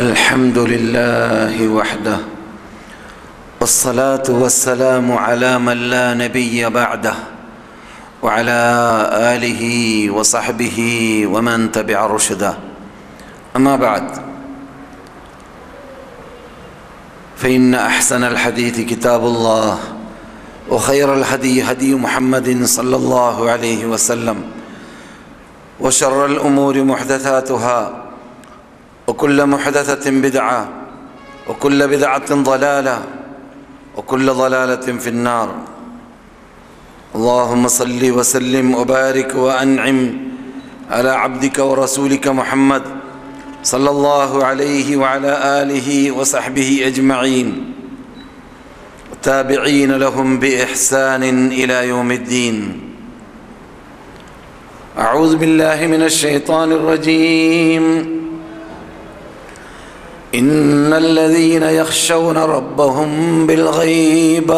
الحمد لله وحده والصلاة والسلام على من لا نبي بعده وعلى آله وصحبه ومن تبع رشده أما بعد فإن أحسن الحديث كتاب الله وخير الهدي هدي محمد صلى الله عليه وسلم وشر الأمور محدثاتها وكل محدثة بدعة وكل بدعة ضلالة وكل ضلالة في النار اللهم صل وسلم وبارك وأنعم على عبدك ورسولك محمد صلى الله عليه وعلى آله وصحبه أجمعين والتابعين لهم بإحسان إلى يوم الدين أعوذ بالله من الشيطان الرجيم إن الذين يخشون ربهم بالغيب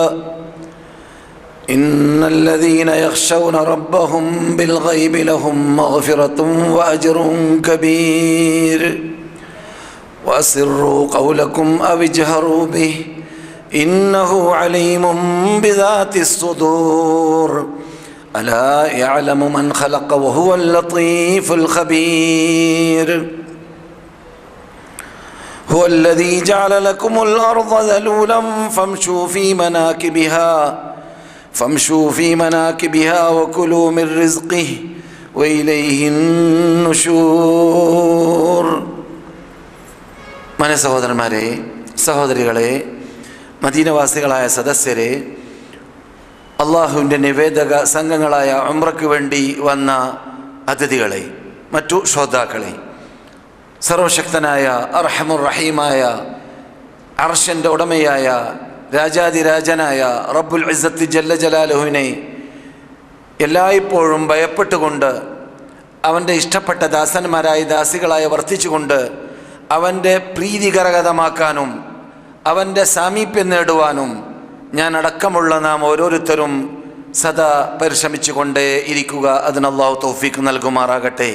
إن الذين يخشون ربهم بالغيب لهم مغفرة وأجر كبير وأسروا قولكم أو اجهروا به إنه عليم بذات الصدور ألا يعلم من خلق وهو اللطيف الخبير هو الذي جعل لكم الأرض ذلولا فامشوا في مناكبها فامشوا في مناكبها وكلوا من رزقه وإليه النشور മന സഹോദരന്മാരെ സഹോദരികളെ മദീനവാസികളായ സദസ്യരെ അള്ളാഹുവിൻ്റെ നിവേദക സംഘങ്ങളായ ഉമ്രയ്ക്ക് വേണ്ടി വന്ന അതിഥികളെ മറ്റു ശ്രോതാക്കളെ സർവശക്തനായ അർഹമുർ റഹീമായ അർഷൻ്റെ ഉടമയായ രാജാതിരാജനായ റബ്ബുൽ ഇസത്ത് ജല്ല ജലാലുഹുവിനെ എല്ലായ്പ്പോഴും ഭയപ്പെട്ടുകൊണ്ട് അവൻ്റെ ഇഷ്ടപ്പെട്ട ദാസന്മാരായ ദാസികളായി വർത്തിച്ചുകൊണ്ട് അവൻ്റെ പ്രീതികരഗതമാക്കാനും അവൻ്റെ സാമീപ്യം നേടുവാനും ഞാൻ അടക്കമുള്ള നാം ഓരോരുത്തരും സദാ പരിശ്രമിച്ചുകൊണ്ടേ ഇരിക്കുക അതിന് അള്ളാഹു തൗഫീക്ക് നൽകുമാറാകട്ടെ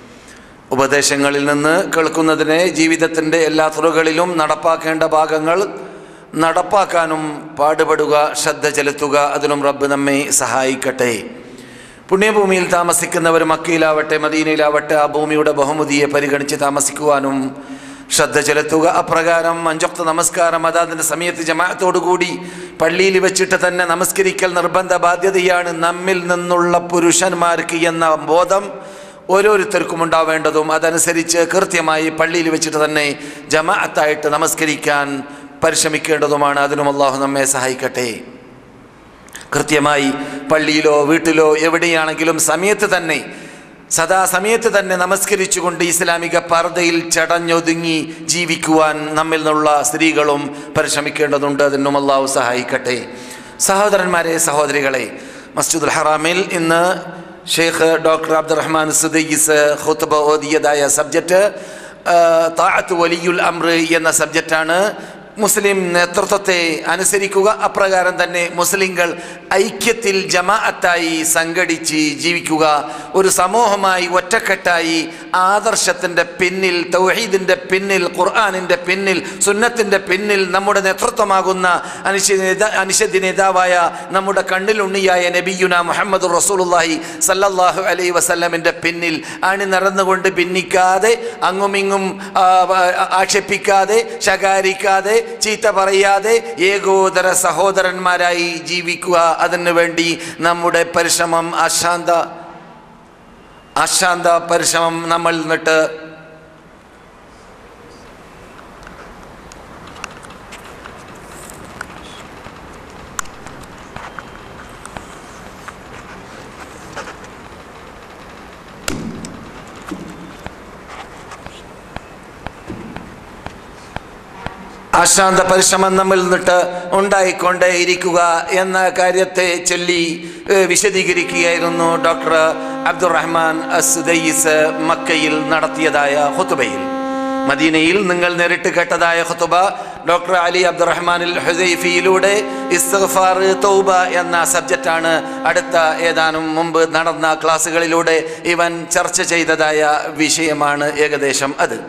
ഉപദേശങ്ങളിൽ നിന്ന് കേൾക്കുന്നതിനെ ജീവിതത്തിൻ്റെ എല്ലാ തുറകളിലും നടപ്പാക്കേണ്ട ഭാഗങ്ങൾ നടപ്പാക്കാനും പാടുപെടുക ശ്രദ്ധ ചെലുത്തുക അതിനും റബ്ബ് നമ്മെ സഹായിക്കട്ടെ പുണ്യഭൂമിയിൽ താമസിക്കുന്നവർ മക്കയിലാവട്ടെ മദീനയിലാവട്ടെ ആ ഭൂമിയുടെ ബഹുമതിയെ പരിഗണിച്ച് താമസിക്കുവാനും ശ്രദ്ധ ചെലുത്തുക അപ്രകാരം അഞ്ചൊക്ത നമസ്കാരം അതാതിൻ്റെ സമയത്ത് ജമാഅത്തോടുകൂടി പള്ളിയിൽ വെച്ചിട്ട് തന്നെ നമസ്കരിക്കൽ നിർബന്ധ ബാധ്യതയാണ് നമ്മിൽ നിന്നുള്ള പുരുഷന്മാർക്ക് എന്ന ബോധം ഓരോരുത്തർക്കും ഉണ്ടാവേണ്ടതും അതനുസരിച്ച് കൃത്യമായി പള്ളിയിൽ വെച്ചിട്ട് തന്നെ ജമാഅത്തായിട്ട് നമസ്കരിക്കാൻ പരിശ്രമിക്കേണ്ടതുമാണ് അതിനും അള്ളാഹു നമ്മെ സഹായിക്കട്ടെ കൃത്യമായി പള്ളിയിലോ വീട്ടിലോ എവിടെയാണെങ്കിലും സമയത്ത് തന്നെ സദാ സമയത്ത് തന്നെ നമസ്കരിച്ചുകൊണ്ട് ഇസ്ലാമിക പർദ്ദയിൽ ചടഞ്ഞൊതുങ്ങി ജീവിക്കുവാൻ നമ്മിൽ നിന്നുള്ള സ്ത്രീകളും പരിശ്രമിക്കേണ്ടതുണ്ട് അതിനും അള്ളാഹു സഹായിക്കട്ടെ സഹോദരന്മാരെ സഹോദരികളെ മസ്ജിദുൽ ഹറാമിൽ ഇന്ന് ഷെയ്ഖ് ഡോക്ടർ അബ്ദുറഹ്മാൻ സുദയ്യിസ് ഖുത്ബ ഓതിയതായ സബ്ജക്റ്റ് താഅത്ത് വലിയുൽ അമ്ര എന്ന സബ്ജക്റ്റാണ് മുസ്ലിം നേതൃത്വത്തെ അനുസരിക്കുക അപ്രകാരം തന്നെ മുസ്ലിങ്ങൾ ഐക്യത്തിൽ ജമാഅത്തായി സംഘടിച്ച് ജീവിക്കുക ഒരു സമൂഹമായി ഒറ്റക്കെട്ടായി ആദർശത്തിൻ്റെ പിന്നിൽ തൗഹീദിൻ്റെ പിന്നിൽ ഖുർആാനിൻ്റെ പിന്നിൽ സുന്നത്തിൻ്റെ പിന്നിൽ നമ്മുടെ നേതൃത്വമാകുന്ന അനിശ്ചിത അനിഷദ്യ നേതാവായ നമ്മുടെ കണ്ണിലുണ്ണിയായ നബിയുന മുഹമ്മദ് റസൂലുല്ലാഹി സല്ലല്ലാഹു അലൈ വസല്ലമിൻ്റെ പിന്നിൽ അണി നടന്നുകൊണ്ട് ഭിന്നിക്കാതെ അങ്ങുമിങ്ങും ആക്ഷേപിക്കാതെ ശകാരിക്കാതെ ചീത്ത പറയാതെ ഏകോദര സഹോദരന്മാരായി ജീവിക്കുക അതിനു വേണ്ടി നമ്മുടെ പരിശ്രമം അശാന്ത അശാന്ത പരിശ്രമം നമ്മൾ നിന്നിട്ട് അശാന്ത പരിശ്രമം നമ്മിൽ നിന്നിട്ട് ഉണ്ടായിക്കൊണ്ടേ ഇരിക്കുക എന്ന കാര്യത്തെ ചൊല്ലി വിശദീകരിക്കുകയായിരുന്നു ഡോക്ടർ അബ്ദുറഹ്മാൻ അസുദയ്യിസ് മക്കയിൽ നടത്തിയതായ ഹുത്തുബയിൽ മദീനയിൽ നിങ്ങൾ നേരിട്ട് കേട്ടതായ ഹുത്തുബ ഡോക്ടർ അലി അബ്ദുറഹ്മാനിൽ ഹുസൈഫിയിലൂടെ ഇസ്തഫാർ തൗബ എന്ന സബ്ജക്റ്റാണ് അടുത്ത ഏതാനും മുമ്പ് നടന്ന ക്ലാസ്സുകളിലൂടെ ഇവൻ ചർച്ച ചെയ്തതായ വിഷയമാണ് ഏകദേശം അത്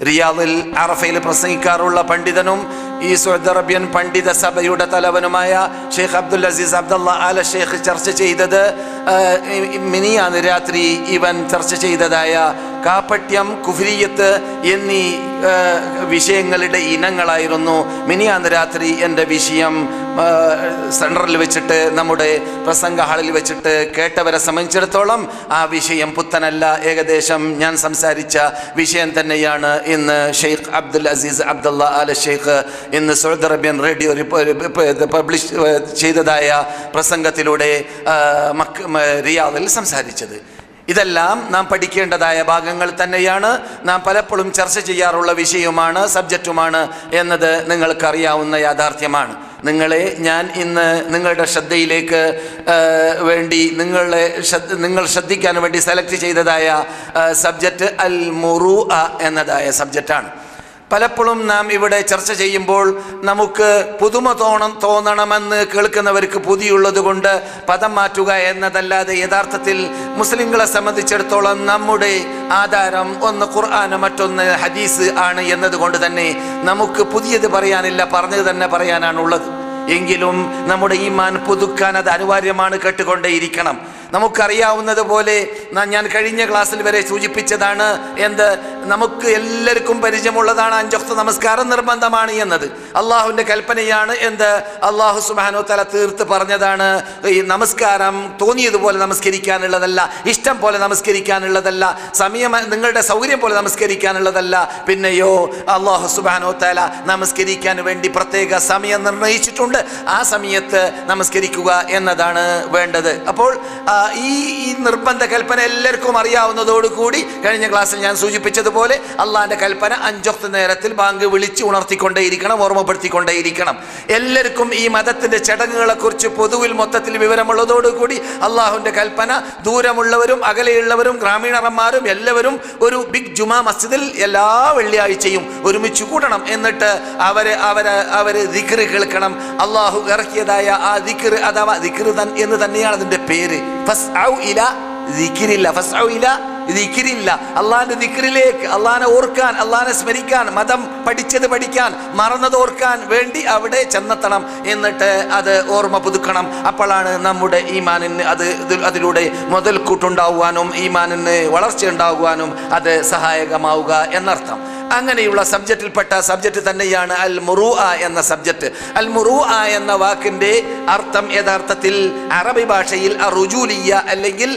റിയാദിൽ അറഫയിൽ പ്രസംഗിക്കാറുള്ള പണ്ഡിതനും ഈ സൗദി അറേബ്യൻ പണ്ഡിത സഭയുടെ തലവനുമായ ഷെയ്ഖ് അബ്ദുൽ അസീസ് അബ്ദുള്ള ആല ഷെയ്ഖ് ചർച്ച ചെയ്തത് ആ, ഈ മിനിയാന്ന് രാത്രി ഇവൻ ചർച്ച ചെയ്തതായ കാപ്പട്യം കുഫിരിയത്ത് എന്നീ ആ, വിഷയങ്ങളുടെ ഇനങ്ങളായിരുന്നു മിനിയാന്ന് രാത്രി എൻ്റെ വിഷയം ആ, സെൻട്രലിൽ വെച്ചിട്ട് നമ്മുടെ പ്രസംഗ ഹാളിൽ വെച്ചിട്ട് കേട്ടവരെ സംബന്ധിച്ചിടത്തോളം ആ വിഷയം പുത്തനല്ല ഏകദേശം ഞാൻ സംസാരിച്ച വിഷയം തന്നെയാണ് ഇന്ന് ഷെയ്ഖ് അബ്ദുൽ അസീസ് അബ്ദുള്ള ആല ഷെയ്ഖ് ഇന്ന് സൗദി അറേബ്യൻ റേഡിയോ പബ്ലിഷ് ചെയ്തതായ പ്രസംഗത്തിലൂടെ ആ, മക്ക മ- റിയാദിൽ സംസാരിച്ചത് ഇതെല്ലാം നാം പഠിക്കേണ്ടതായ ഭാഗങ്ങൾ തന്നെയാണ് നാം പലപ്പോഴും ചർച്ച ചെയ്യാറുള്ള വിഷയവുമാണ് സബ്ജക്റ്റുമാണ് എന്നത് നിങ്ങൾക്കറിയാവുന്ന യാഥാർത്ഥ്യമാണ് നിങ്ങളെ ഞാൻ ഇന്ന് നിങ്ങളുടെ ശ്രദ്ധയിലേക്ക് ആ, വേണ്ടി നിങ്ങളെ ശ്രദ്ധ നിങ്ങൾ ശ്രദ്ധിക്കാൻ വേണ്ടി സെലക്ട് ചെയ്തതായ സബ്ജക്റ്റ് അൽ മുറു എന്നതായ സബ്ജക്റ്റാണ് പലപ്പോഴും നാം ഇവിടെ ചർച്ച ചെയ്യുമ്പോൾ നമുക്ക് പുതുമ തോണം തോന്നണമെന്ന് കേൾക്കുന്നവർക്ക് പുതിയുള്ളത് കൊണ്ട് പദം മാറ്റുക എന്നതല്ലാതെ യഥാർത്ഥത്തിൽ മുസ്ലിങ്ങളെ സംബന്ധിച്ചിടത്തോളം നമ്മുടെ ആധാരം ഒന്ന് ഖുർആൻ മറ്റൊന്ന് ഹദീസ് ആണ് എന്നതുകൊണ്ട് തന്നെ നമുക്ക് പുതിയത് പറയാനില്ല പറഞ്ഞത് തന്നെ പറയാനാണുള്ളത് എങ്കിലും നമ്മുടെ ഈമാൻ പുതുക്കാൻ അത് അനിവാര്യമാണ് കേട്ടുകൊണ്ടേയിരിക്കണം നമുക്കറിയാവുന്നത് പോലെ ന- ഞാൻ കഴിഞ്ഞ ക്ലാസ്സിൽ വരെ സൂചിപ്പിച്ചതാണ് എന്ത് നമുക്ക് എല്ലാവർക്കും പരിചയമുള്ളതാണ് അഞ്ചൊക്ത നമസ്കാരം നിർബന്ധമാണ് എന്നത് അള്ളാഹുവിൻ്റെ കൽപ്പനയാണ് എന്ത് അള്ളാഹു സുബാനോ തല തീർത്ത് പറഞ്ഞതാണ് ഈ നമസ്കാരം തോന്നിയതുപോലെ നമസ്കരിക്കാനുള്ളതല്ല ഇഷ്ടം പോലെ നമസ്കരിക്കാനുള്ളതല്ല സമയം നിങ്ങളുടെ സൗകര്യം പോലെ നമസ്കരിക്കാനുള്ളതല്ല പിന്നെയോ അള്ളാഹു സുബാനോ തല നമസ്കരിക്കാൻ വേണ്ടി പ്രത്യേക സമയം നിർണയിച്ചിട്ടുണ്ട് ആ സമയത്ത് നമസ്കരിക്കുക എന്നതാണ് വേണ്ടത് അപ്പോൾ ആ, ഈ ഈ നിർബന്ധ കൽപ്പന എല്ലാവർക്കും അറിയാവുന്നതോടുകൂടി കഴിഞ്ഞ ക്ലാസ്സിൽ ഞാൻ സൂചിപ്പിച്ചതുപോലെ അള്ളാഹിന്റെ കൽപ്പന അഞ്ചൊത്ത് നേരത്തിൽ ബാങ്ക് വിളിച്ച് ഉണർത്തിക്കൊണ്ടേയിരിക്കണം ഓർമ്മപ്പെടുത്തിക്കൊണ്ടേയിരിക്കണം എല്ലാവർക്കും ഈ മതത്തിന്റെ ചടങ്ങുകളെ കുറിച്ച് പൊതുവിൽ മൊത്തത്തിൽ വിവരമുള്ളതോടുകൂടി അള്ളാഹുവിന്റെ കൽപ്പന ദൂരമുള്ളവരും അകലെയുള്ളവരും ഗ്രാമീണറന്മാരും എല്ലാവരും ഒരു ബിഗ് ജുമാ മസ്ജിദിൽ എല്ലാ വെള്ളിയാഴ്ചയും ഒരുമിച്ച് കൂടണം എന്നിട്ട് അവര് അവര് അവര് ദിക്റ് കേൾക്കണം അള്ളാഹു ഇറക്കിയതായ ആ ദിക്റ് അഥവാ ദിക്റ് തൻ എന്ന് തന്നെയാണ് അതിന്റെ പേര് ഫസ്ഔ ഇല ദിക്റില്ല ഫസ്ഔ ഇല ദിക്റില്ല അള്ളാഹിന്റെ ദിക്റിലേക്ക് അള്ളാഹിനെ ഓർക്കാൻ അള്ളാഹിനെ സ്മരിക്കാൻ മതം പഠിച്ചത് പഠിക്കാൻ മറന്നത് ഓർക്കാൻ വേണ്ടി അവിടെ ചെന്നെത്തണം എന്നിട്ട് അത് ഓർമ്മ പുതുക്കണം അപ്പോഴാണ് നമ്മുടെ ഈമാനിന് അത് ഇതിൽ- അതിലൂടെ മുതൽക്കൂട്ടുണ്ടാകുവാനും ഈമാനിന് വളർച്ച ഉണ്ടാകുവാനും അത് സഹായകമാവുക എന്നർത്ഥം അങ്ങനെയുള്ള സബ്ജക്റ്റിൽപ്പെട്ട സബ്ജക്റ്റ് തന്നെയാണ് അൽ മുറു എന്ന സബ്ജക്റ്റ് അൽ മുറു എന്ന വാക്കിന്റെ അർത്ഥം യഥാർത്ഥത്തിൽ അറബി ഭാഷയിൽ അറുജൂലിയ അല്ലെങ്കിൽ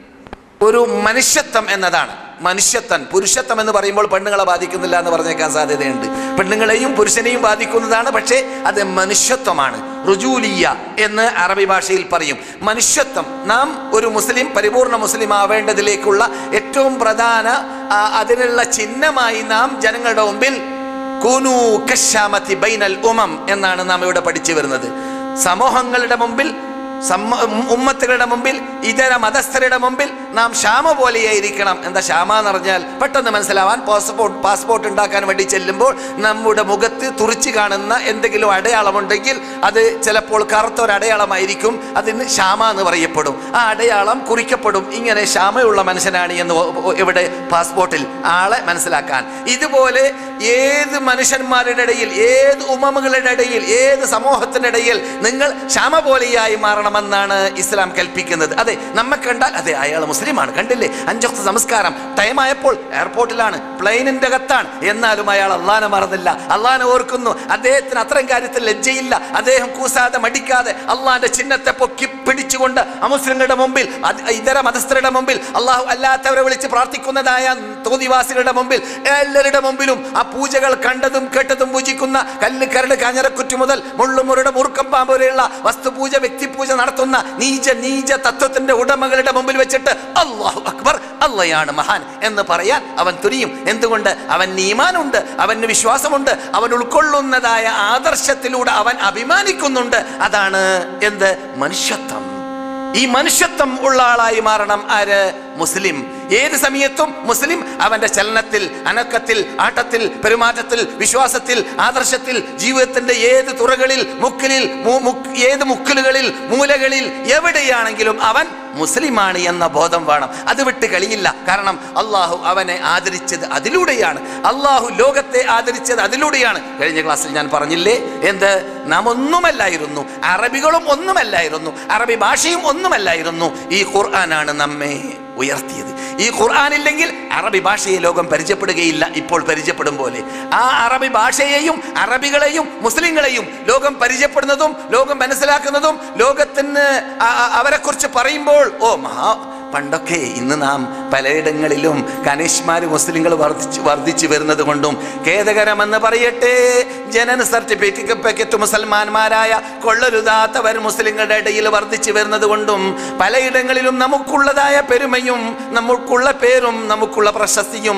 ഒരു മനുഷ്യത്വം എന്നതാണ് മനുഷ്യത്വം പുരുഷത്വം എന്ന് പറയുമ്പോൾ പെണ്ണുങ്ങളെ ബാധിക്കുന്നില്ല എന്ന് പറഞ്ഞേക്കാൻ സാധ്യതയുണ്ട് പെണ്ണുങ്ങളെയും പുരുഷനെയും ബാധിക്കുന്നതാണ് പക്ഷേ അത് മനുഷ്യത്വമാണ് റുജൂലിയ എന്ന് അറബി ഭാഷയിൽ പറയും മനുഷ്യത്വം നാം ഒരു മുസ്ലിം പരിപൂർണ മുസ്ലിം ആവേണ്ടതിലേക്കുള്ള ഏറ്റവും പ്രധാന ആ, അതിനുള്ള ചിഹ്നമായി നാം ജനങ്ങളുടെ മുമ്പിൽ കൂനു കശ്യാമത്തി ബൈനൽ ഉമം എന്നാണ് നാം ഇവിടെ പഠിച്ചു വരുന്നത് സമൂഹങ്ങളുടെ മുമ്പിൽ സമ്മ ഉമ്മത്തുകളുടെ മുമ്പിൽ ഇതര മതസ്ഥരുടെ മുമ്പിൽ നാം ക്ഷാമ പോലെയായിരിക്കണം എന്താ ക്ഷാമ എന്ന് പറഞ്ഞാൽ പെട്ടെന്ന് മനസ്സിലാവാൻ പാസ്പോർട്ട് പാസ്പോർട്ട് ഉണ്ടാക്കാൻ വേണ്ടി ചെല്ലുമ്പോൾ നമ്മുടെ മുഖത്ത് തുറിച്ച് കാണുന്ന എന്തെങ്കിലും അടയാളമുണ്ടെങ്കിൽ അത് ചിലപ്പോൾ കറുത്ത ഒരു അടയാളമായിരിക്കും അതിന് ക്ഷാമ എന്ന് പറയപ്പെടും ആ അടയാളം കുറിക്കപ്പെടും ഇങ്ങനെ ക്ഷാമയുള്ള മനുഷ്യനാണ് എന്ന് ഒ- ഒ- ഇവിടെ പാസ്പോർട്ടിൽ ആളെ മനസ്സിലാക്കാൻ ഇതുപോലെ ഏത് മനുഷ്യന്മാരുടെ ഇടയിൽ ഏത് ഉമമുകളുടെ ഇടയിൽ ഏത് സമൂഹത്തിൻ്റെ ഇടയിൽ നിങ്ങൾ ക്ഷമ പോലെയായി മാറണമെന്നാണ് ഇസ്ലാം കൽപ്പിക്കുന്നത് അതെ നമ്മെ കണ്ടാൽ അതെ അയാൾ മുസ്ലിമാണ് കണ്ടില്ലേ അഞ്ചൊക്കെ നമസ്കാരം ടൈം ആയപ്പോൾ എയർപോർട്ടിലാണ് പ്ലെയിനിന്റെ അകത്താണ് എന്നാലും അയാൾ അള്ളാനെ മറന്നില്ല അള്ളാനെ ഓർക്കുന്നു അദ്ദേഹത്തിന് അത്തരം കാര്യത്തിൽ ലജ്ജയില്ല അദ്ദേഹം കൂസാതെ മടിക്കാതെ അള്ളാന്റെ ചിഹ്നത്തെ പൊക്കി പിടിച്ചുകൊണ്ട് അമുസ്ലിങ്ങളുടെ മുമ്പിൽ അത് ഇതര മതസ്ഥരുടെ മുമ്പിൽ അള്ളാഹു അല്ലാത്തവരെ വിളിച്ച് പ്രാർത്ഥിക്കുന്നതായ തോന്നിവാസികളുടെ മുമ്പിൽ എല്ലാവരുടെ മുമ്പിലും ആ പൂജകൾ കണ്ടതും കേട്ടതും പൂജിക്കുന്ന കല്ല് കരട് കാഞ്ഞറക്കുറ്റു മുതൽ മുള്ളുമുരുടെ മുറുക്കം പാമ്പ് വരെയുള്ള വസ്തുപൂജ വ്യക്തിപൂജ നടത്തുന്ന നീച നീച തത്വത്തിന്റെ ഉടമകളുടെ മുമ്പിൽ വെച്ചിട്ട് അള്ളാഹു അക്ബർ അള്ളയാണ് മഹാൻ എന്ന് പറയാൻ അവൻ തുനിയും എന്തുകൊണ്ട് അവൻ നീമാനുണ്ട് അവന് വിശ്വാസമുണ്ട് അവൻ ഉൾക്കൊള്ളുന്നതായ ആദർശത്തിലൂടെ അവൻ അഭിമാനിക്കുന്നുണ്ട് അതാണ് എന്ത് മനുഷ്യത്വം ഈ മനുഷ്യത്വം ഉള്ള ആളായി മാറണം ആര് മുസ്ലിം ഏത് സമയത്തും മുസ്ലിം അവന്റെ ചലനത്തിൽ അനക്കത്തിൽ ആട്ടത്തിൽ പെരുമാറ്റത്തിൽ വിശ്വാസത്തിൽ ആദർശത്തിൽ ജീവിതത്തിന്റെ ഏത് തുറകളിൽ മുക്കിലിൽ മു- മുക്ക്- ഏത് മുക്കിലുകളിൽ മൂലകളിൽ എവിടെയാണെങ്കിലും അവൻ മുസ്ലിമാണ് എന്ന ബോധം വേണം അത് വിട്ട് കളിയില്ല കാരണം അള്ളാഹു അവനെ ആദരിച്ചത് അതിലൂടെയാണ് അള്ളാഹു ലോകത്തെ ആദരിച്ചത് അതിലൂടെയാണ് കഴിഞ്ഞ ക്ലാസ്സിൽ ഞാൻ പറഞ്ഞില്ലേ എന്ത് നാം ഒന്നുമല്ലായിരുന്നു അറബികളും ഒന്നുമല്ലായിരുന്നു അറബി ഭാഷയും ഒന്നുമല്ലായിരുന്നു ഈ ഖുർആനാണ് നമ്മെ ഉയർത്തിയത് ഈ ഖുർആൻ ഇല്ലെങ്കിൽ അറബി ഭാഷയെ ലോകം പരിചയപ്പെടുകയില്ല ഇപ്പോൾ പരിചയപ്പെടും പോലെ ആ അറബി ഭാഷയെയും അറബികളെയും മുസ്ലിങ്ങളെയും ലോകം പരിചയപ്പെടുന്നതും ലോകം മനസ്സിലാക്കുന്നതും ലോകത്തിന് അവരെ കുറിച്ച് പറയുമ്പോൾ ഓ മഹാ പണ്ടൊക്കെ ഇന്ന് നാം പലയിടങ്ങളിലും കനീഷ്മാര് മുസ്ലിങ്ങൾ വർദ്ധിച്ചു വർദ്ധിച്ചു വരുന്നത് കൊണ്ടും ഖേദകരമെന്ന് പറയട്ടെ ജനന സർട്ടിഫിക്കറ്റ് മുസൽമാന്മാരായ കൊള്ളരുതാത്തവർ മുസ്ലിങ്ങളുടെ ഇടയിൽ വർദ്ധിച്ചു വരുന്നത് കൊണ്ടും പലയിടങ്ങളിലും നമുക്കുള്ളതായ പെരുമയും നമുക്കുള്ള പേരും നമുക്കുള്ള പ്രശസ്തിയും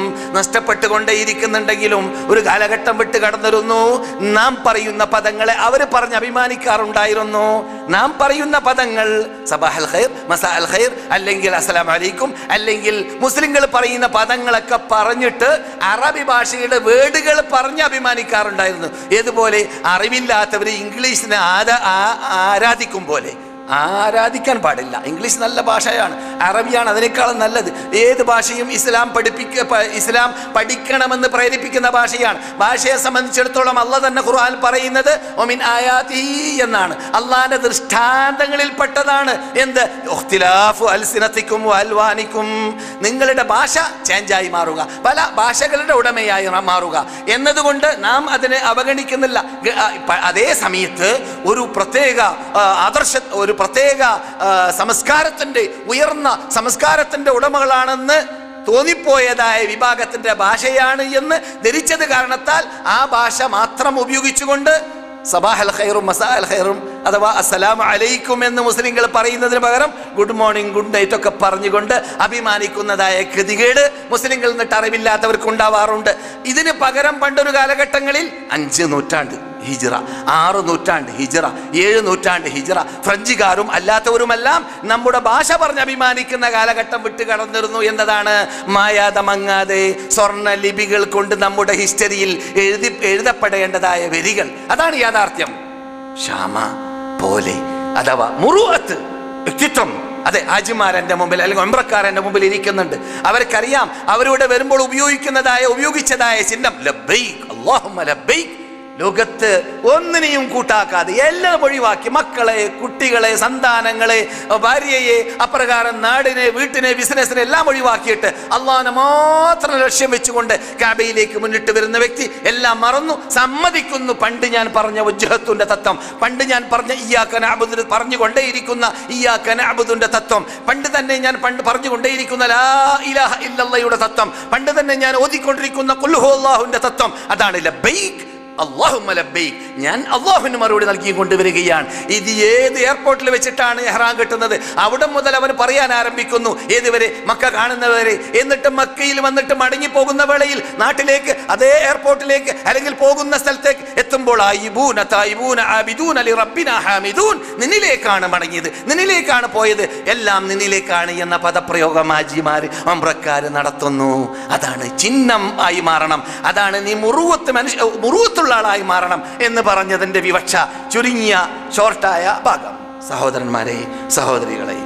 നഷ്ടപ്പെട്ടുകൊണ്ടേയിരിക്കുന്നുണ്ടെങ്കിലും ഒരു കാലഘട്ടം വിട്ട് കടന്നിരുന്നു നാം പറയുന്ന പദങ്ങളെ അവർ പറഞ്ഞ് അഭിമാനിക്കാറുണ്ടായിരുന്നു നാം പറയുന്ന പദങ്ങൾ സബാഹൽ ഖൈർ മസാ അൽ ഖൈർ അല്ലെങ്കിൽ അസ്സലാം അലൈക്കും അല്ലെങ്കിൽ മുസ്ലിങ്ങൾ പറയുന്ന പദങ്ങളൊക്കെ പറഞ്ഞിട്ട് അറബി ഭാഷയുടെ വേർഡുകൾ പറഞ്ഞ് അഭിമാനിക്കാറുണ്ടായിരുന്നു ഏതുപോലെ അറിവില്ലാത്തവർ ഇംഗ്ലീഷിനെ ആരാ ആ- ആരാധിക്കും പോലെ ആരാധിക്കാൻ പാടില്ല ഇംഗ്ലീഷ് നല്ല ഭാഷയാണ് അറബിയാണ് അതിനേക്കാളും നല്ലത് ഏത് ഭാഷയും ഇസ്ലാം പഠിപ്പിക്ക പ- ഇസ്ലാം പഠിക്കണമെന്ന് പ്രേരിപ്പിക്കുന്ന ഭാഷയാണ് ഭാഷയെ സംബന്ധിച്ചിടത്തോളം അല്ല തന്നെ ഖുർആൻ പറയുന്നത് ഒമിൻ ആയാതി എന്നാണ് അള്ളാന്റെ ദൃഷ്ടാന്തങ്ങളിൽ പെട്ടതാണ് എന്ത് ഇഖ്തിലാഫു അൽസിനത്തിക്കും അൽവാനിക്കും നിങ്ങളുടെ ഭാഷ ചേഞ്ചായി മാറുക പല ഭാഷകളുടെ ഉടമയായി ന- മാറുക എന്നതുകൊണ്ട് നാം അതിനെ അവഗണിക്കുന്നില്ല ഗ- ആ, പ- അതേ സമയത്ത് ഒരു പ്രത്യേക ആ, ആദർശ ഒരു പ്രത്യേക ആ, സംസ്കാരത്തിന്റെ ഉയർന്ന സംസ്കാരത്തിന്റെ ഉടമകളാണെന്ന് തോന്നിപ്പോയതായ വിഭാഗത്തിന്റെ ഭാഷയാണ് എന്ന് ധരിച്ചത് കാരണത്താൽ ആ ഭാഷ മാത്രം ഉപയോഗിച്ചുകൊണ്ട് സബാഹൽ ഖൈറും മസാ അൽ ഖൈറും അഥവാ അസ്സലാം അലൈക്കും എന്ന് മുസ്ലിങ്ങൾ പറയുന്നതിന് പകരം ഗുഡ് മോർണിംഗ് ഗുഡ് നൈറ്റ് ഒക്കെ പറഞ്ഞുകൊണ്ട് അഭിമാനിക്കുന്നതായ ഗതികേട് മുസ്ലിങ്ങളിൽ നിന്നിട്ട് അറിവില്ലാത്തവർക്ക് ഉണ്ടാവാറുണ്ട് ഇതിന് പകരം പണ്ടൊരു കാലഘട്ടങ്ങളിൽ അഞ്ച് നൂറ്റാണ്ട് ഹിജിറ ആറ് നൂറ്റാണ്ട് ഹിജിറ ഏഴ് നൂറ്റാണ്ട് ഹിജിറ ഫ്രഞ്ചുകാരും അല്ലാത്തവരുമെല്ലാം നമ്മുടെ ഭാഷ പറഞ്ഞ് അഭിമാനിക്കുന്ന കാലഘട്ടം വിട്ട് കടന്നിരുന്നു എന്നതാണ് മായാതെ മങ്ങാതെ സ്വർണ്ണ ലിപികൾ കൊണ്ട് നമ്മുടെ ഹിസ്റ്ററിയിൽ എഴുതി എഴുതപ്പെടേണ്ടതായ വരികൾ അതാണ് യാഥാർത്ഥ്യം ക്ഷമ പോലെ അഥവാ മുറുവത്ത് വ്യക്തിത്വം അതെ ഹാജിമാരെന്റെ മുമ്പിൽ അല്ലെങ്കിൽ ഒമ്പ്രക്കാരൻ്റെ മുമ്പിൽ ഇരിക്കുന്നുണ്ട് അവർക്കറിയാം അവരിവിടെ വരുമ്പോൾ ഉപയോഗിക്കുന്നതായ ഉപയോഗിച്ചതായ ചിഹ്നം ലബ്ബൈക് അല്ലാഹുമ്മ ലബ്ബൈക് ലോകത്ത് ഒന്നിനെയും കൂട്ടാക്കാതെ എല്ലാം ഒഴിവാക്കി മക്കളെ കുട്ടികളെ സന്താനങ്ങളെ ഭാര്യയെ അപ്രകാരം നാടിനെ വീട്ടിനെ ബിസിനസ്സിനെ എല്ലാം ഒഴിവാക്കിയിട്ട് അള്ളാഹിനെ മാത്രം ലക്ഷ്യം വെച്ചുകൊണ്ട് കാബയിലേക്ക് മുന്നിട്ട് വരുന്ന വ്യക്തി എല്ലാം മറന്നു സമ്മതിക്കുന്നു പണ്ട് ഞാൻ പറഞ്ഞ ഉജ്ജഹത്തുന്റെ തത്വം പണ്ട് ഞാൻ പറഞ്ഞ ഇയാക്കന അബുദ് പറഞ്ഞുകൊണ്ടേയിരിക്കുന്ന ഇയാക്കന അബുദിന്റെ തത്വം പണ്ട് തന്നെ ഞാൻ പണ്ട് പറഞ്ഞുകൊണ്ടേയിരിക്കുന്ന ലാ ഇലാഹ ഇല്ലല്ലയുടെ തത്വം പണ്ട് തന്നെ ഞാൻ ഓതിക്കൊണ്ടിരിക്കുന്ന കുല്ലുഹു അല്ലാഹുവിന്റെ തത്വം അതാണ് ലബൈക്ക് അള്ളാഹുമ്മ ലബ്ബൈക് ഞാൻ അള്ളാഹുവിന് മറുപടി നൽകി കൊണ്ടുവരികയാണ് ഇത് ഏത് എയർപോർട്ടിൽ വെച്ചിട്ടാണ് എഹ്റാൻ കിട്ടുന്നത് അവിടെ മുതൽ അവൻ പറയാൻ ആരംഭിക്കുന്നു ഏതുവരെ മക്ക കാണുന്നവരെ എന്നിട്ട് മക്കയിൽ വന്നിട്ട് മടങ്ങി പോകുന്ന വേളയിൽ നാട്ടിലേക്ക് അതേ എയർപോർട്ടിലേക്ക് അല്ലെങ്കിൽ പോകുന്ന സ്ഥലത്തേക്ക് എത്തുമ്പോൾ ആയിബൂന തായിബൂന ആബിദൂൻ അലി റബ്ബിന ഹാമിദൂൻ നിന്നിലേക്കാണ് മടങ്ങിയത് നിന്നിലേക്കാണ് പോയത് എല്ലാം നിന്നിലേക്കാണ് എന്ന പദപ്രയോഗം ആജിമാര് അമ്രക്കാര് നടത്തുന്നു അതാണ് ചിഹ്നം ആയി മാറണം അതാണ് നീ മുറുവത്ത് മനുഷ്യ മുറുവത്തുള്ള ആളായി മാറണം എന്ന് പറഞ്ഞതിന്റെ വിവക്ഷ ചുരുങ്ങിയ ഷോർട്ടായ ഭാഗം സഹോദരന്മാരെ സഹോദരികളെ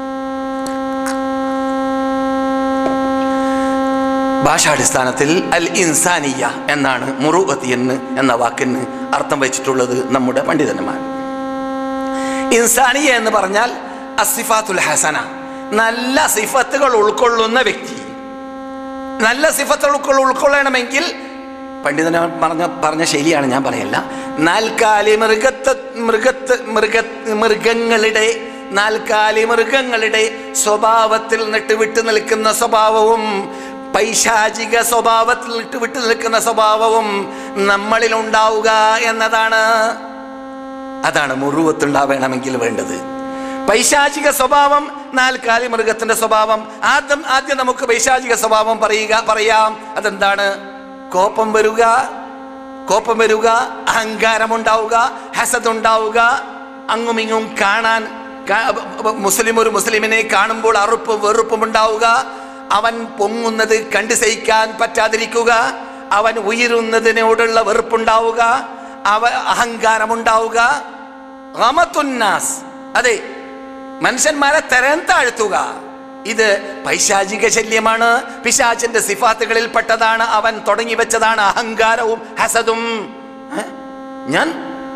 ഭാഷാടിസ്ഥാനത്തിൽ അൽ ഇൻസാനിയ എന്നാണ് മുറുവത്തി എന്ന് എന്ന വാക്കിന് അർത്ഥം വെച്ചിട്ടുള്ളത് നമ്മുടെ പണ്ഡിതന്മാർ ഇൻസാനിയ എന്ന് പറഞ്ഞാൽ അസിഫാത്തുൽ ഹസന നല്ല സിഫത്തുകൾ ഉൾക്കൊള്ളുന്ന വ്യക്തി നല്ല സിഫത്തുകൾ ഉൾക്കൊള്ള ഉൾക്കൊള്ളണമെങ്കിൽ പണ്ഡിതന പറഞ്ഞ പറഞ്ഞ ശൈലിയാണ് ഞാൻ പറയല്ല നാൽക്കാലി മൃഗത്തെ മൃഗത്ത് മൃഗ മൃഗങ്ങളുടെ നാൽക്കാലി മൃഗങ്ങളുടെ സ്വഭാവത്തിൽ നിട്ട് വിട്ടു നിൽക്കുന്ന സ്വഭാവവും പൈശാചിക സ്വഭാവത്തിൽ നിട്ട് വിട്ടു നിൽക്കുന്ന സ്വഭാവവും നമ്മളിൽ ഉണ്ടാവുക എന്നതാണ് അതാണ് മുറുവത്തുണ്ടാവേണമെങ്കിൽ വേണ്ടത് പൈശാചിക സ്വഭാവം നാൽക്കാലി മൃഗത്തിന്റെ സ്വഭാവം ആദ്യം ആദ്യം നമുക്ക് പൈശാചിക സ്വഭാവം പറയുക പറയാം അതെന്താണ് കോപം വരിക കോപം വരിക അഹങ്കാരം ഉണ്ടാവുക ഹസദ് ഉണ്ടാവുക അങ്ങും ഇങ്ങും കാണാൻ കാ- മുസ്ലിം ഒരു മുസ്ലിമിനെ കാണുമ്പോൾ അറുപ്പും വെറുപ്പും ഉണ്ടാവുക അവൻ പൊങ്ങുന്നത് കണ്ടു സഹിക്കാൻ പറ്റാതിരിക്കുക അവൻ ഉയരുന്നതിനോടുള്ള വെറുപ്പുണ്ടാവുക അവ അഹങ്കാരമുണ്ടാവുക റമത്തുന്നാസ് അതെ മനുഷ്യന്മാരെ തരം താഴ്ത്തുക ഇത് പൈശാചിക ശല്യമാണ് പിശാചിന്റെ സിഫാത്തുകളിൽ പെട്ടതാണ് അവൻ തുടങ്ങി വെച്ചതാണ് അഹങ്കാരവും ഹസദും ഏ? ഞാൻ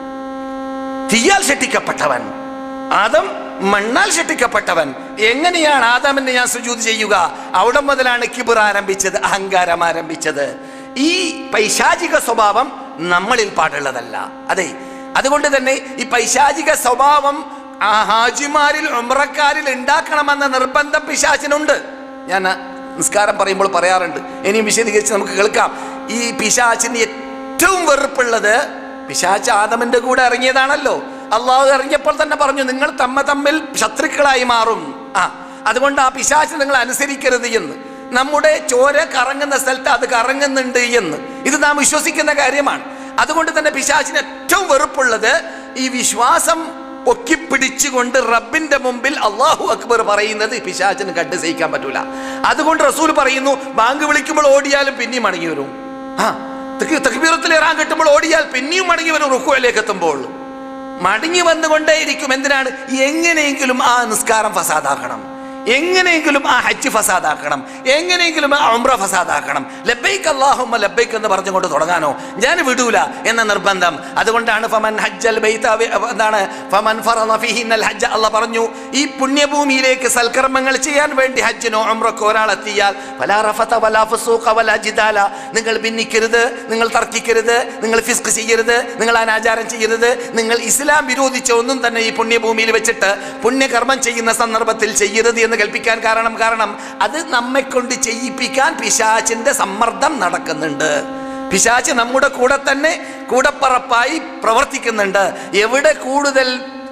തീയാൽ ശിക്ഷിക്കപ്പെട്ടവൻ ആദം മണ്ണാൽ ശിക്ഷിക്കപ്പെട്ടവൻ എങ്ങനെയാണ് ആദാമിന് ഞാൻ സുജൂത് ചെയ്യുക അവിടെ മുതലാണ് കിബിർ ആരംഭിച്ചത് അഹങ്കാരം ആരംഭിച്ചത് ഈ പൈശാചിക സ്വഭാവം നമ്മളിൽ പാടുള്ളതല്ല അതെ അതുകൊണ്ട് തന്നെ ഈ പൈശാചിക സ്വഭാവം ആ ഹാജിമാരിൽ ഉമ്രക്കാരിൽ ഉണ്ടാക്കണമെന്ന നിർബന്ധം പിശാചിനുണ്ട് ഞാൻ നിസ്കാരം പറയുമ്പോൾ പറയാറുണ്ട് ഇനിയും വിശദീകരിച്ച് നമുക്ക് കേൾക്കാം ഈ പിശാചിന് ഏറ്റവും വെറുപ്പുള്ളത് പിശാച്ച് ആദമിന്റെ കൂടെ ഇറങ്ങിയതാണല്ലോ അള്ളാഹു ഇറങ്ങിയപ്പോൾ തന്നെ പറഞ്ഞു നിങ്ങൾ തമ്മ തമ്മിൽ ശത്രുക്കളായി മാറും ആ അതുകൊണ്ട് ആ പിശാച്ച് നിങ്ങൾ അനുസരിക്കരുത് എന്ന് നമ്മുടെ ചോര കറങ്ങുന്ന സ്ഥലത്ത് അത് കറങ്ങുന്നുണ്ട് എന്ന് ഇത് നാം വിശ്വസിക്കുന്ന കാര്യമാണ് അതുകൊണ്ട് തന്നെ പിശാച്ചിന് ഏറ്റവും വെറുപ്പുള്ളത് ഈ വിശ്വാസം പൊക്കിപ്പിടിച്ചുകൊണ്ട് റബ്ബിന്റെ മുമ്പിൽ അള്ളാഹു അക്ബർ പറയുന്നത് പിശാച്ചിന് കണ്ട് സഹിക്കാൻ പറ്റൂല അതുകൊണ്ട് റസൂൽ പറയുന്നു ബാങ്ക് വിളിക്കുമ്പോൾ ഓടിയാലും പിന്നെയും മടങ്ങി വരും ആ തക്ബീറത്തിൽ ഇറാൻ കിട്ടുമ്പോൾ ഓടിയാൽ പിന്നെയും മടങ്ങി വരും റുക്കുവിലേക്ക് എത്തുമ്പോൾ മടങ്ങി വന്നുകൊണ്ടേയിരിക്കും എന്തിനാണ് എങ്ങനെയെങ്കിലും ആ നിസ്കാരം ഫസാദാക്കണം എങ്ങനെയെങ്കിലും ആ ഹജ്ജ് ഫസാദാക്കണം എങ്ങനെയെങ്കിലും ആ ഉംറ ഫസാദാക്കണം ലബൈക്ക് അല്ലാഹുമ്മ ലബൈക്ക് എന്ന് പറഞ്ഞുകൊണ്ട് തുടങ്ങാനോ ഞാൻ വിടൂല എന്ന നിർബന്ധം അതുകൊണ്ടാണ് ഫമൻ ഹജ്ജൽ ബൈത്ത അവ- എന്താണ് ഫമൻ ഫറള ഫീഹിന്നൽ ഹജ്ജ അല്ല പറഞ്ഞു ഈ പുണ്യഭൂമിയിലേക്ക് സൽക്കർമ്മങ്ങൾ ചെയ്യാൻ വേണ്ടി ഹജ്ജിനോ ഉംറക്കോ ഒരാൾ എത്തിയാൽ വലാ റഫത വലാ ഫുസൂഖ വലാ ജിദാല നിങ്ങൾ ഭിന്നിക്കരുത് നിങ്ങൾ തർക്കിക്കരുത് നിങ്ങൾ ഫിസ്ക് ചെയ്യരുത് നിങ്ങൾ അനാചാരം ചെയ്യരുത് നിങ്ങൾ ഇസ്ലാം വിരോധിച്ച ഒന്നും തന്നെ ഈ പുണ്യഭൂമിയിൽ വെച്ചിട്ട് പുണ്യകർമ്മം ചെയ്യുന്ന സന്ദർഭത്തിൽ ചെയ്യരുത് എന്ന് കൽപ്പിക്കാൻ കാരണം കാരണം അത് നമ്മെ കൊണ്ട് ചെയ്യിപ്പിക്കാൻ പിശാചിന്റെ സമ്മർദ്ദം നടക്കുന്നുണ്ട് പിശാച് നമ്മുടെ കൂടെ തന്നെ കൂടപ്പറപ്പായി പ്രവർത്തിക്കുന്നുണ്ട് എവിടെ കൂടുതൽ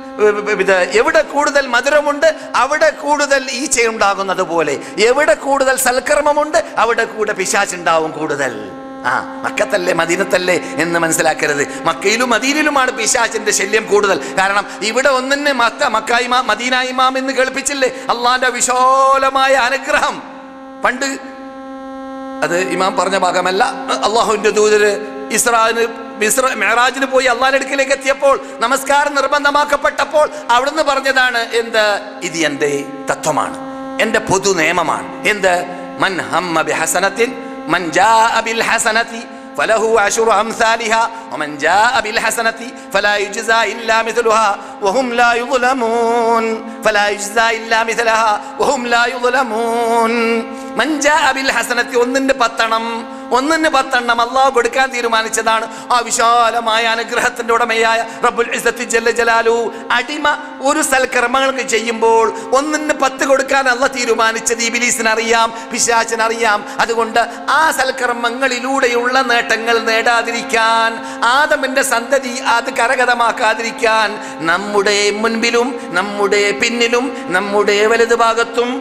ഇത് എവിടെ കൂടുതൽ മധുരമുണ്ട് അവിടെ കൂടുതൽ ഈച്ച ഉണ്ടാകുന്നത് പോലെ എവിടെ കൂടുതൽ സൽക്കർമ്മമുണ്ട് അവിടെ കൂടെ പിശാച്ചുണ്ടാവും കൂടുതൽ ആ മക്കത്തല്ലേ മദീനത്തല്ലേ എന്ന് മനസ്സിലാക്കരുത് മക്കയിലും മദീനിലുമാണ് പിശാച്ചിന്റെ ശല്യം കൂടുതൽ കാരണം ഇവിടെ ഒന്നിനെ മക്ക മക്ക ഇമാം മദീന ഇമാം എന്ന് കേൾപ്പിച്ചില്ലേ അള്ളാന്റെ വിശാലമായ അനുഗ്രഹം പണ്ട് അത് ഇമാം പറഞ്ഞ ഭാഗമല്ല അള്ളാഹുവിന്റെ ദൂതര് ഇസ്രാന് മിസ്ര മെഹറാജിന് പോയി അള്ളാഹിന്റെ അടുക്കിലേക്ക് എത്തിയപ്പോൾ നമസ്കാരം നിർബന്ധമാക്കപ്പെട്ടപ്പോൾ അവിടുന്ന് പറഞ്ഞതാണ് എന്ത് ഇത് എൻ്റെ തത്വമാണ് എൻ്റെ പൊതു നിയമമാണ് എന്ത് മൻ ഹമ്മ ബിഹസനത്തിൻ മൻ ജാഅ ബിൽ ഹസനത്തി فله عشر أمثالها ومن جاء بالحسنة فلا يجزى إلا مثلها وهم لا يظلمون فلا يجزى إلا مثلها وهم لا يظلمون من جاء بالحسنة ഒന്നിന്റെ പത്തണം ഒന്നിന് പത്തെണ്ണം അള്ളാഹു കൊടുക്കാൻ തീരുമാനിച്ചതാണ് ആ വിശാലമായ അനുഗ്രഹത്തിന്റെ ഉടമയായ റബ്ബുൽ ഇസ്സത്തി ജല്ല ജലാലു അടിമ ഒരു സൽക്കർമ്മങ്ങൾക്ക് ചെയ്യുമ്പോൾ ഒന്നിന് പത്ത് കൊടുക്കാൻ അല്ല തീരുമാനിച്ചത് ഇബിലീസിന് അറിയാം പിശാചിന് അറിയാം അതുകൊണ്ട് ആ സൽക്കർമ്മങ്ങളിലൂടെയുള്ള നേട്ടങ്ങൾ നേടാതിരിക്കാൻ ആദമിന്റെ സന്തതി അത് കരഗതമാക്കാതിരിക്കാൻ നമ്മുടെ മുൻപിലും നമ്മുടെ പിന്നിലും നമ്മുടെ വലതുഭാഗത്തും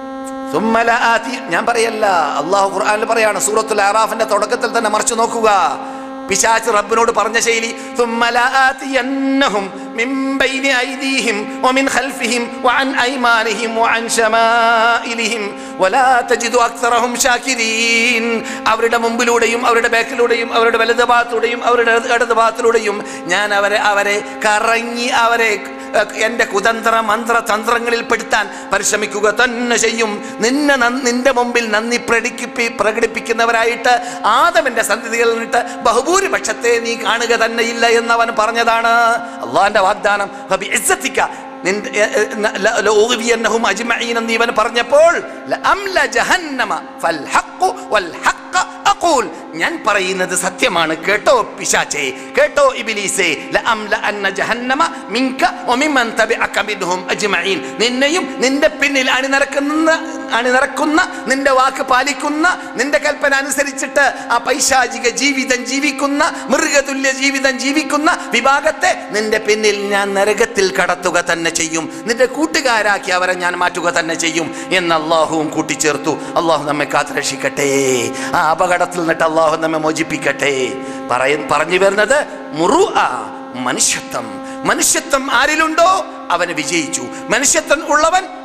സുമ്മല ആതി ഞാൻ പറയല്ല അള്ളാഹു ഖുർആനിൽ പറയാണ് സൂറത്തുൽ അറാഫിന്റെ തുടക്കത്തിൽ തന്നെ മറിച്ചു നോക്കുക പിശാച്ച് റബ്ബിനോട് പറഞ്ഞ ശൈലി സുമ്മല ആതിയന്നഹും മിൻ ബൈനി ഐദീഹിം വമിൻ ഖൽഫിഹിം വഅൻ ഐമാനിഹിം വഅൻ ശമാഇലിഹിം വലാ തജിദു അക്സറഹും ശാകിരീൻ അവരുടെ മുമ്പിലൂടെയും അവരുടെ ബാക്കിലൂടെയും അവരുടെ വലത് ഭാഗത്തൂടെയും അവരുടെ ഇടത് ഭാഗത്തിലൂടെയും ഞാൻ അവരെ അവരെ കറങ്ങി അവരെ എൻ്റെ കുതന്ത്ര മന്ത്ര തന്ത്രങ്ങളിൽ പെടുത്താൻ പരിശ്രമിക്കുക തന്നെ ചെയ്യും നിന്നെ നൻ- നിന്റെ മുമ്പിൽ നന്ദി പ്രകടിപ്പി പ്രകടിപ്പിക്കുന്നവരായിട്ട് ആദമിന്റെ സന്ധികളിൽ നിന്നിട്ട് ബഹുഭൂരിപക്ഷത്തെ നീ കാണുക തന്നെ ഇല്ല എന്നവൻ പറഞ്ഞതാണ് അള്ളാന്റെ വാഗ്ദാനം ഫബി ഇസ്സത്തിക നിന്റെ എ- എ- ന- ല- ലഊദിയന്നഹും അജ്മഈൻ എന്ന് ഇവൻ പറഞ്ഞപ്പോൾ ലഅംല ജഹന്നമ ഫൽഹഖു വൽഹഖ അഖൂൽ ഞാൻ പറയുന്നത് സത്യമാണ് കേട്ടോ പിശാചേ കേട്ടോ ഇബിലീസേ ലഅംല അന്ന ജഹന്നമ മിൻക വമിമ്മൻ തബിഅക മിൻഹും അജ്മഈൻ നിന്നെയും നിന്റെ പിന്നിൽ അണിനിരക്കുന്ന അണിനിരക്കുന്ന നിന്റെ വാക്ക് പാലിക്കുന്ന നിന്റെ കൽപ്പന അനുസരിച്ചിട്ട് ആ പൈശാചിക ജീവിതം ജീവിക്കുന്ന മൃഗതുല്യ ജീവിതം ജീവിക്കുന്ന വിഭാഗത്തെ നിന്റെ പിന്നിൽ ഞാൻ നരകത്തിൽ കടത്തുക തന്നെ ചെയ്യും നിന്റെ കൂട്ടുകാരാക്കി അവരെ ഞാൻ മാറ്റുക തന്നെ ചെയ്യും എന്ന് അള്ളാഹുവും കൂട്ടിച്ചേർത്തു അള്ളാഹു നമ്മെ കാത്തുരക്ഷിക്കട്ടെ ആ അപകടത്തിൽ നിന്നിട്ട് അള്ളാഹു നമ്മെ മോചിപ്പിക്കട്ടെ പറയ പറഞ്ഞു വരുന്നത് മുറു മനുഷ്യത്വം മനുഷ്യത്വം ആരിലുണ്ടോ അവന് വിജയിച്ചു മനുഷ്യത്വം ഉള്ളവൻ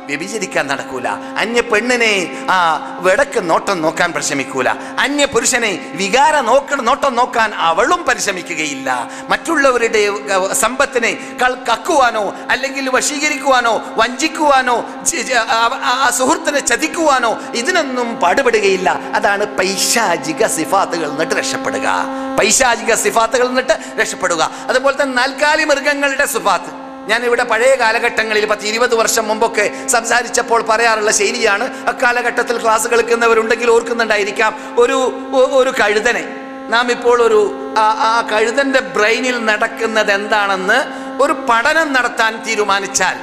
വ്യഭിചരിക്കാൻ നടക്കൂല അന്യ പെണ്ണിനെ ആ വിടക്ക് നോട്ടം നോക്കാൻ പരിശ്രമിക്കൂല അന്യ പുരുഷനെ വികാര നോക്ക നോട്ടം നോക്കാൻ അവളും പരിശ്രമിക്കുകയില്ല മറ്റുള്ളവരുടെ അഹ്, സമ്പത്തിനെ കൾ- കക്കുവാനോ അല്ലെങ്കിൽ വശീകരിക്കുവാനോ വഞ്ചിക്കുവാനോ ചി- ചി- ആ- ആ- ആ സുഹൃത്തിനെ ചതിക്കുവാനോ ഇതിനൊന്നും പാടുപെടുകയില്ല അതാണ് പൈശാചിക സിഫാത്തുകൾ നിന്നിട്ട് രക്ഷപ്പെടുക പൈശാചിക സിഫാത്തുകൾ നിന്നിട്ട് രക്ഷപ്പെടുക അതുപോലെ തന്നെ നാൽക്കാലി മൃഗങ്ങളുടെ സിഫാത്ത് ഞാൻ ഇവിടെ പഴയ കാലഘട്ടങ്ങളിൽ പത്ത് ഇരുപത് വർഷം മുമ്പൊക്കെ സംസാരിച്ചപ്പോൾ പറയാറുള്ള ശൈലിയാണ് അക്കാലഘട്ടത്തിൽ ക്ലാസ് കേൾക്കുന്നവരുണ്ടെങ്കിൽ ഓർക്കുന്നുണ്ടായിരിക്കാം ഒരു ഒ- ഒരു കഴുതനെ നാം ഇപ്പോൾ ഒരു ആ- ആ കഴുതന്റെ ബ്രെയിനിൽ നടക്കുന്നത് എന്താണെന്ന് ഒരു പഠനം നടത്താൻ തീരുമാനിച്ചാൽ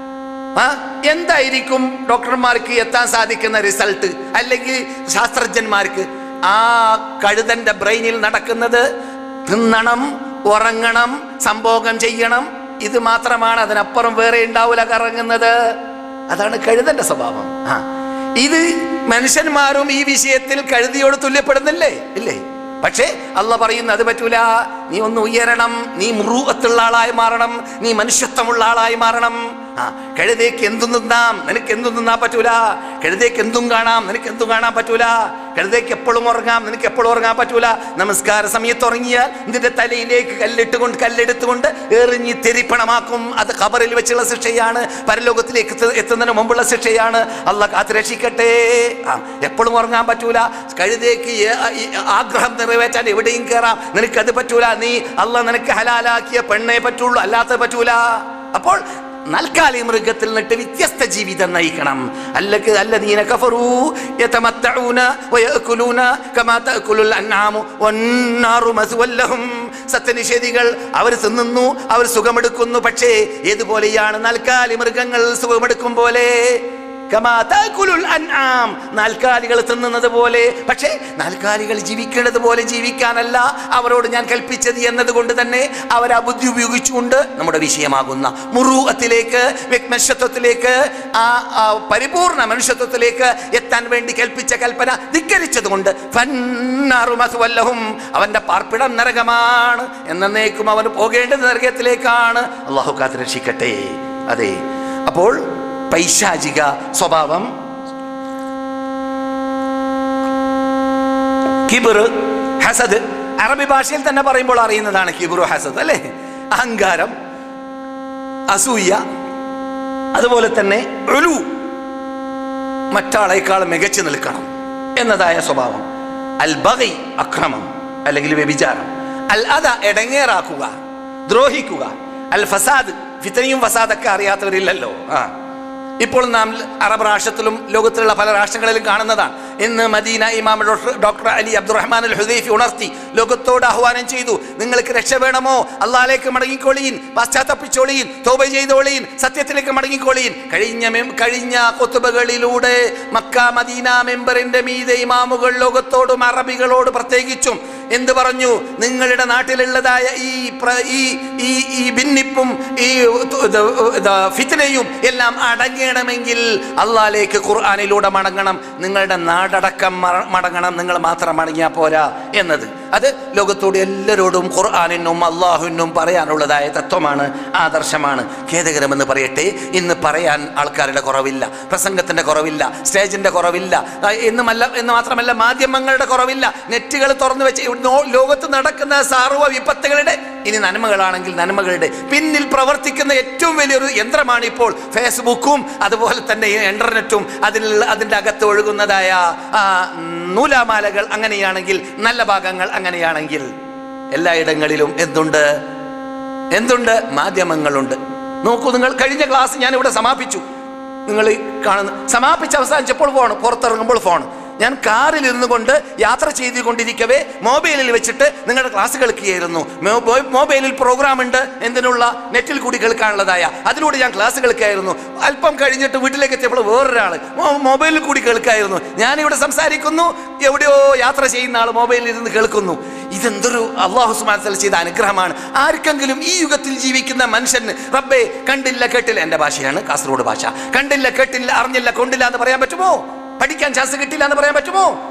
ആ എന്തായിരിക്കും ഡോക്ടർമാർക്ക് എത്താൻ സാധിക്കുന്ന റിസൾട്ട് അല്ലെങ്കിൽ ശാസ്ത്രജ്ഞന്മാർക്ക് ആ കഴുതന്റെ ബ്രെയിനിൽ നടക്കുന്നത് തിന്നണം ഉറങ്ങണം സംഭോഗം ചെയ്യണം ഇത് മാത്രമാണ് അതിനപ്പുറം വേറെ ഉണ്ടാവില്ല കറങ്ങുന്നത് അതാണ് കഴുതന്റെ സ്വഭാവം ആ ഇത് മനുഷ്യന്മാരും ഈ വിഷയത്തിൽ കഴുതിയോട് തുല്യപ്പെടുന്നില്ലേ ഇല്ലേ പക്ഷേ അല്ല പറയുന്നു അത് പറ്റൂല നീ ഒന്ന് ഉയരണം നീ മുറുവത്തുള്ള ആളായി മാറണം നീ മനുഷ്യത്വമുള്ള ആളായി മാറണം ആ കഴുതേക്ക് എന്തും തിന്നാം നിനക്ക് എന്തും തിന്നാൻ പറ്റൂല കഴുതേക്ക് എന്തും കാണാം നിനക്ക് എന്തും കാണാൻ പറ്റൂല കഴുതേക്ക് എപ്പോഴും ഉറങ്ങാം നിനക്ക് എപ്പോഴും ഉറങ്ങാൻ പറ്റൂല നമസ്കാര സമയത്ത് ഉറങ്ങിയാൽ നിന്റെ തലയിലേക്ക് കല്ലിട്ടുകൊണ്ട് കല്ലെടുത്തുകൊണ്ട് എറിഞ്ഞ് തെരിപ്പണമാക്കും അത് ഖബറിൽ വെച്ചുള്ള ശിക്ഷയാണ് പരലോകത്തിലേക്ക് എത്തു- എത്തുന്നതിന് മുമ്പുള്ള ശിക്ഷയാണ് അല്ല കാത്ത് രക്ഷിക്കട്ടെ ആ എപ്പോഴും ഉറങ്ങാൻ പറ്റൂല കഴുതേക്ക് ഏ- ഈ ആഗ്രഹം നിറവേറ്റാൻ എവിടെയും കയറാം നിനക്കത് പറ്റൂല നീ അല്ല നിനക്ക് ഹലാലാക്കിയ പെണ്ണേ പറ്റുള്ളൂ അല്ലാത്ത പറ്റൂല അപ്പോൾ നൽകാലി മൃഗത്തിൽ നിന്നിട്ട് വ്യത്യസ്ത ജീവിതം നയിക്കണം അല്ലക്ക് അല്ലദീന കഫറൂ യതമത്തഊന വയഅകുലൂന കമാ തഅകുലുൽ അൻആമു വന്നാറു മസ്വല്ലഹും സത്യനിഷേധികൾ അവർ തിന്നുന്നു അവർ സുഖമെടുക്കുന്നു പക്ഷേ ഏതുപോലെയാണ് നൽകാലി മൃഗങ്ങൾ സുഖമെടുക്കും പോലെ കമാ തഅകുലുൽ അൻആം നാൽക്കാലികൾ തിന്നുന്നത് പോലെ പക്ഷേ നാൽക്കാലികൾ ജീവിക്കേണ്ടത് പോലെ ജീവിക്കാനല്ല അവരോട് ഞാൻ കൽപ്പിച്ചത് എന്നതുകൊണ്ട് തന്നെ അവർ ആ ബുദ്ധി ഉപയോഗിച്ചുകൊണ്ട് നമ്മുടെ വിഷയമാകുന്ന മുറുവത്തിലേക്ക് മനുഷ്യത്വത്തിലേക്ക് ആ ആ പരിപൂർണ മനുഷ്യത്വത്തിലേക്ക് എത്താൻ വേണ്ടി കൽപ്പിച്ച കൽപ്പന ധിക്കരിച്ചത് കൊണ്ട് ഫന്നാറുമസുവല്ലഹും അവന്റെ പാർപ്പിടം നരകമാണ് എന്നേക്കും അവൻ പോകേണ്ടത് നരകത്തിലേക്കാണ് അള്ളാഹു കാത്ത് രക്ഷിക്കട്ടെ അതെ അപ്പോൾ പൈശാചിക സ്വഭാവം കിബിർ ഹസദ് അറബി ഭാഷയിൽ തന്നെ പറയുമ്പോൾ അറിയുന്നതാണ് കിബിറു ഹസദ് അല്ലേ അഹങ്കാരം അസൂയ അതുപോലെ തന്നെ ഒലു മറ്റാളേക്കാൾ മികച്ചു നിൽക്കണം എന്നതായ സ്വഭാവം അൽ ബഗൈ അക്രമം അല്ലെങ്കിൽ വ്യഭിചാരം അൽ അത എടങ്ങേറാക്കുക ദ്രോഹിക്കുക അൽ ഫസാദ് ഫിത്തനയും ഫസാദൊക്കെ അറിയാത്തവരില്ലല്ലോ ആ ഇപ്പോൾ നാം അറബ് രാഷ്ട്രത്തിലും ലോകത്തിലുള്ള പല രാഷ്ട്രങ്ങളിലും കാണുന്നതാണ് ഇന്ന് മദീന ഇമാം doctor doctor Ali Abdurrahman Al Hudaifi ഉണർത്തി ലോകത്തോട് ആഹ്വാനം ചെയ്തു നിങ്ങൾക്ക് രക്ഷ വേണമോ അള്ളാലേക്ക് മടങ്ങിക്കോളിയും പാശ്ചാത്തപ്പിച്ചോളിയും തോപ ചെയ്തോളിയും സത്യത്തിലേക്ക് മടങ്ങിക്കോളിയും കഴിഞ്ഞ മെം- കഴിഞ്ഞ കൊത്തുബകളിലൂടെ മക്ക മദീന മെമ്പറിന്റെ മീതെ ഇമാമുകൾ ലോകത്തോടും അറബികളോട് പ്രത്യേകിച്ചും എന്ത് പറഞ്ഞു നിങ്ങളുടെ നാട്ടിലുള്ളതായ ഈ പ്ര- ഈ ഈ ഈ ഭിന്നിപ്പും ഈ ഇത് ഇത് ഫിത്നയും എല്ലാം അടങ്ങണമെങ്കിൽ അള്ളാലേക്ക് ഖുർആാനിലൂടെ മടങ്ങണം നിങ്ങളുടെ നാടടക്കം മറ- മടങ്ങണം നിങ്ങൾ മാത്രം മടങ്ങിയാൽ പോരാ എന്നത് അത് ലോകത്തോട് എല്ലാവരോടും ഖുർആാനിനും അള്ളാഹുവിനും പറയാനുള്ളതായ തത്വമാണ് ആദർശമാണ് ഖേദകരമെന്ന് പറയട്ടെ ഇന്ന് പറയാൻ ആൾക്കാരുടെ കുറവില്ല പ്രസംഗത്തിന്റെ കുറവില്ല സ്റ്റേജിന്റെ കുറവില്ല ആ, എന്നുമല്ല എന്ന് മാത്രമല്ല മാധ്യമങ്ങളുടെ കുറവില്ല നെറ്റുകൾ തുറന്നു വെച്ച് നോ- ലോകത്ത് നടക്കുന്ന സാർവ വിപത്തുകളുടെ ഇനി നന്മകളാണെങ്കിൽ നന്മകളുടെ പിന്നിൽ പ്രവർത്തിക്കുന്ന ഏറ്റവും വലിയൊരു യന്ത്രമാണ് ഇപ്പോൾ ഫേസ്ബുക്കും അതുപോലെ തന്നെ ഈ ഇന്റർനെറ്റും അതിൽ അതിൻ്റെ അകത്ത് ഒഴുകുന്നതായ ആ, നൂലാമാലകൾ അങ്ങനെയാണെങ്കിൽ നല്ല ഭാഗങ്ങൾ അങ്ങനെയാണെങ്കിൽ എല്ലായിടങ്ങളിലും എന്തുണ്ട് എന്തുണ്ട് മാധ്യമങ്ങളുണ്ട് നോക്കൂ നിങ്ങൾ കഴിഞ്ഞ ക്ലാസ് ഞാൻ ഇവിടെ സമാപിച്ചു നിങ്ങൾ ഈ കാണുന്ന സമാപിച്ച് അവസാനിച്ചപ്പോൾ ഫോൺ പുറത്തിറങ്ങുമ്പോൾ ഫോൺ ഞാൻ കാറിൽ ഇരുന്നു കൊണ്ട് യാത്ര ചെയ്തുകൊണ്ടിരിക്കവേ മൊബൈലിൽ വെച്ചിട്ട് നിങ്ങളുടെ ക്ലാസ് കേൾക്കുകയായിരുന്നു മൊ- മൊ- മൊബൈലിൽ പ്രോഗ്രാം ഉണ്ട് എന്തിനുള്ള നെറ്റിൽ കൂടി കേൾക്കാനുള്ളതായ അതിലൂടെ ഞാൻ ക്ലാസ് കേൾക്കായിരുന്നു അല്പം കഴിഞ്ഞിട്ട് വീട്ടിലേക്ക് എത്തിയപ്പോൾ വേറൊരാൾ മൊബൈലിൽ കൂടി കേൾക്കായിരുന്നു ഞാനിവിടെ സംസാരിക്കുന്നു എവിടെയോ യാത്ര ചെയ്യുന്ന ആൾ മൊബൈലിൽ ഇരുന്ന് കേൾക്കുന്നു ഇതെന്തൊരു അള്ളാഹു സുമാൻ ചെയ്ത അനുഗ്രഹമാണ് ആർക്കെങ്കിലും ഈ യുഗത്തിൽ ജീവിക്കുന്ന മനുഷ്യന് റബ്ബേ കണ്ടില്ല കേട്ടില്ല എൻ്റെ ഭാഷയാണ് കാസർഗോഡ് ഭാഷ കണ്ടില്ല കേട്ടില്ല അറിഞ്ഞില്ല കൊണ്ടില്ല എന്ന് പറയാൻ പറ്റുമോ പഠിക്കാൻ ചാൻസ് കിട്ടില്ല എന്ന് പറയാൻ പറ്റുമോ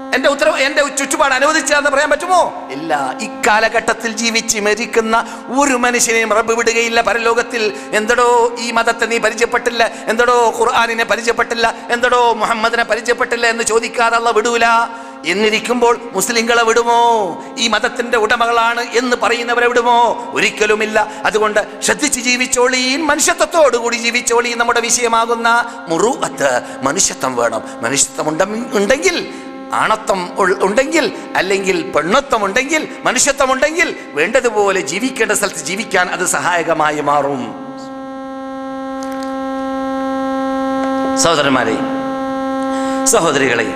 എന്റെ ഉത്തരവ് എന്റെ ചുറ്റുപാട് അനുവദിച്ചാന്ന് പറയാൻ പറ്റുമോ ഇല്ല ഇക്കാലഘട്ടത്തിൽ ജീവിച്ച് മരിക്കുന്ന ഒരു മനുഷ്യനെയും റബ്ബ് വിടുകയില്ല പരലോകത്തിൽ എന്തടോ ഈ മതത്തെ നീ പരിചയപ്പെട്ടില്ല എന്തടോ ഖുർആാനിനെ പരിചയപ്പെട്ടില്ല എന്തടോ മുഹമ്മദിനെ പരിചയപ്പെട്ടില്ല എന്ന് ചോദിക്കാതെ അല്ല വിടൂല എന്നിരിക്കുമ്പോൾ മുസ്ലിങ്ങളെ വിടുമോ ഈ മതത്തിന്റെ ഉടമകളാണ് എന്ന് പറയുന്നവരെ വിടുമോ ഒരിക്കലുമില്ല അതുകൊണ്ട് ശ്രദ്ധിച്ച് ജീവിച്ചോളീൻ മനുഷ്യത്വത്തോടുകൂടി ജീവിച്ചോളീൻ നമ്മുടെ വിഷയമാകുന്ന മുറുഅത്ത് മനുഷ്യത്വം വേണം മനുഷ്യത്വം ഉണ്ട ഉണ്ടെങ്കിൽ ആണത്വം ഉൾ- ഉണ്ടെങ്കിൽ അല്ലെങ്കിൽ പെണ്ണത്വം ഉണ്ടെങ്കിൽ മനുഷ്യത്വം ഉണ്ടെങ്കിൽ വേണ്ടതുപോലെ ജീവിക്കേണ്ട സ്ഥലത്ത് ജീവിക്കാൻ അത് സഹായകമായി മാറും സഹോദരന്മാരെ സഹോദരികളെ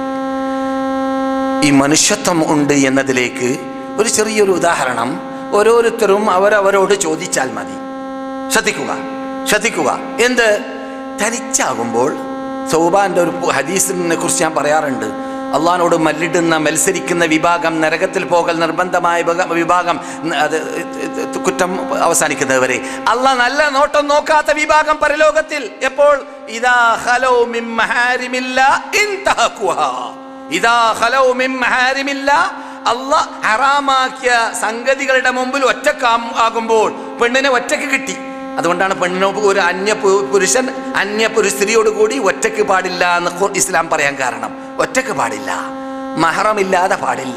ഈ മനുഷ്യത്വം ഉണ്ട് എന്നതിലേക്ക് ഒരു ചെറിയൊരു ഉദാഹരണം ഓരോരുത്തരും അവരവരോട് ചോദിച്ചാൽ മതി ശ്രദ്ധിക്കുക ശ്രദ്ധിക്കുക എന്ത് തനിച്ചാകുമ്പോൾ സൗബാന്റെ ഒരു ഹദീസിനെ കുറിച്ച് ഞാൻ പറയാറുണ്ട് അള്ളഹാനോട് മല്ലിടുന്ന മത്സരിക്കുന്ന വിഭാഗം നരകത്തിൽ പോകൽ നിർബന്ധമായ വിഭാഗം- വിഭാഗം ന- അത് കുറ്റം അവസാനിക്കുന്നവരെ അള്ളാഹ് നല്ല നോട്ടം നോക്കാത്ത വിഭാഗം പരലോകത്തിൽ എപ്പോൾ ഇതാ ഹലോ മിൻ മഹാരിമില്ല ഇൻതഹക്കുഹാ ഇതാ ഖലൗ മിൻ മഹാരിമില്ല അല്ല ഹറാമാക്കിയ സംഗതികളുടെ മുമ്പിൽ ഒറ്റക്ക് ആകുമ്പോൾ പെണ്ണിനെ ഒറ്റക്ക് കിട്ടി അതുകൊണ്ടാണ് പെണ്ണിനോട് ഒരു അന്യ പു- പുരുഷൻ അന്യ പുരു സ്ത്രീയോട് കൂടി ഒറ്റക്ക് പാടില്ല എന്ന് ഖുർ- ഇസ്ലാം പറയാൻ കാരണം ഒറ്റക്ക് പാടില്ല മഹറമില്ലാതെ പാടില്ല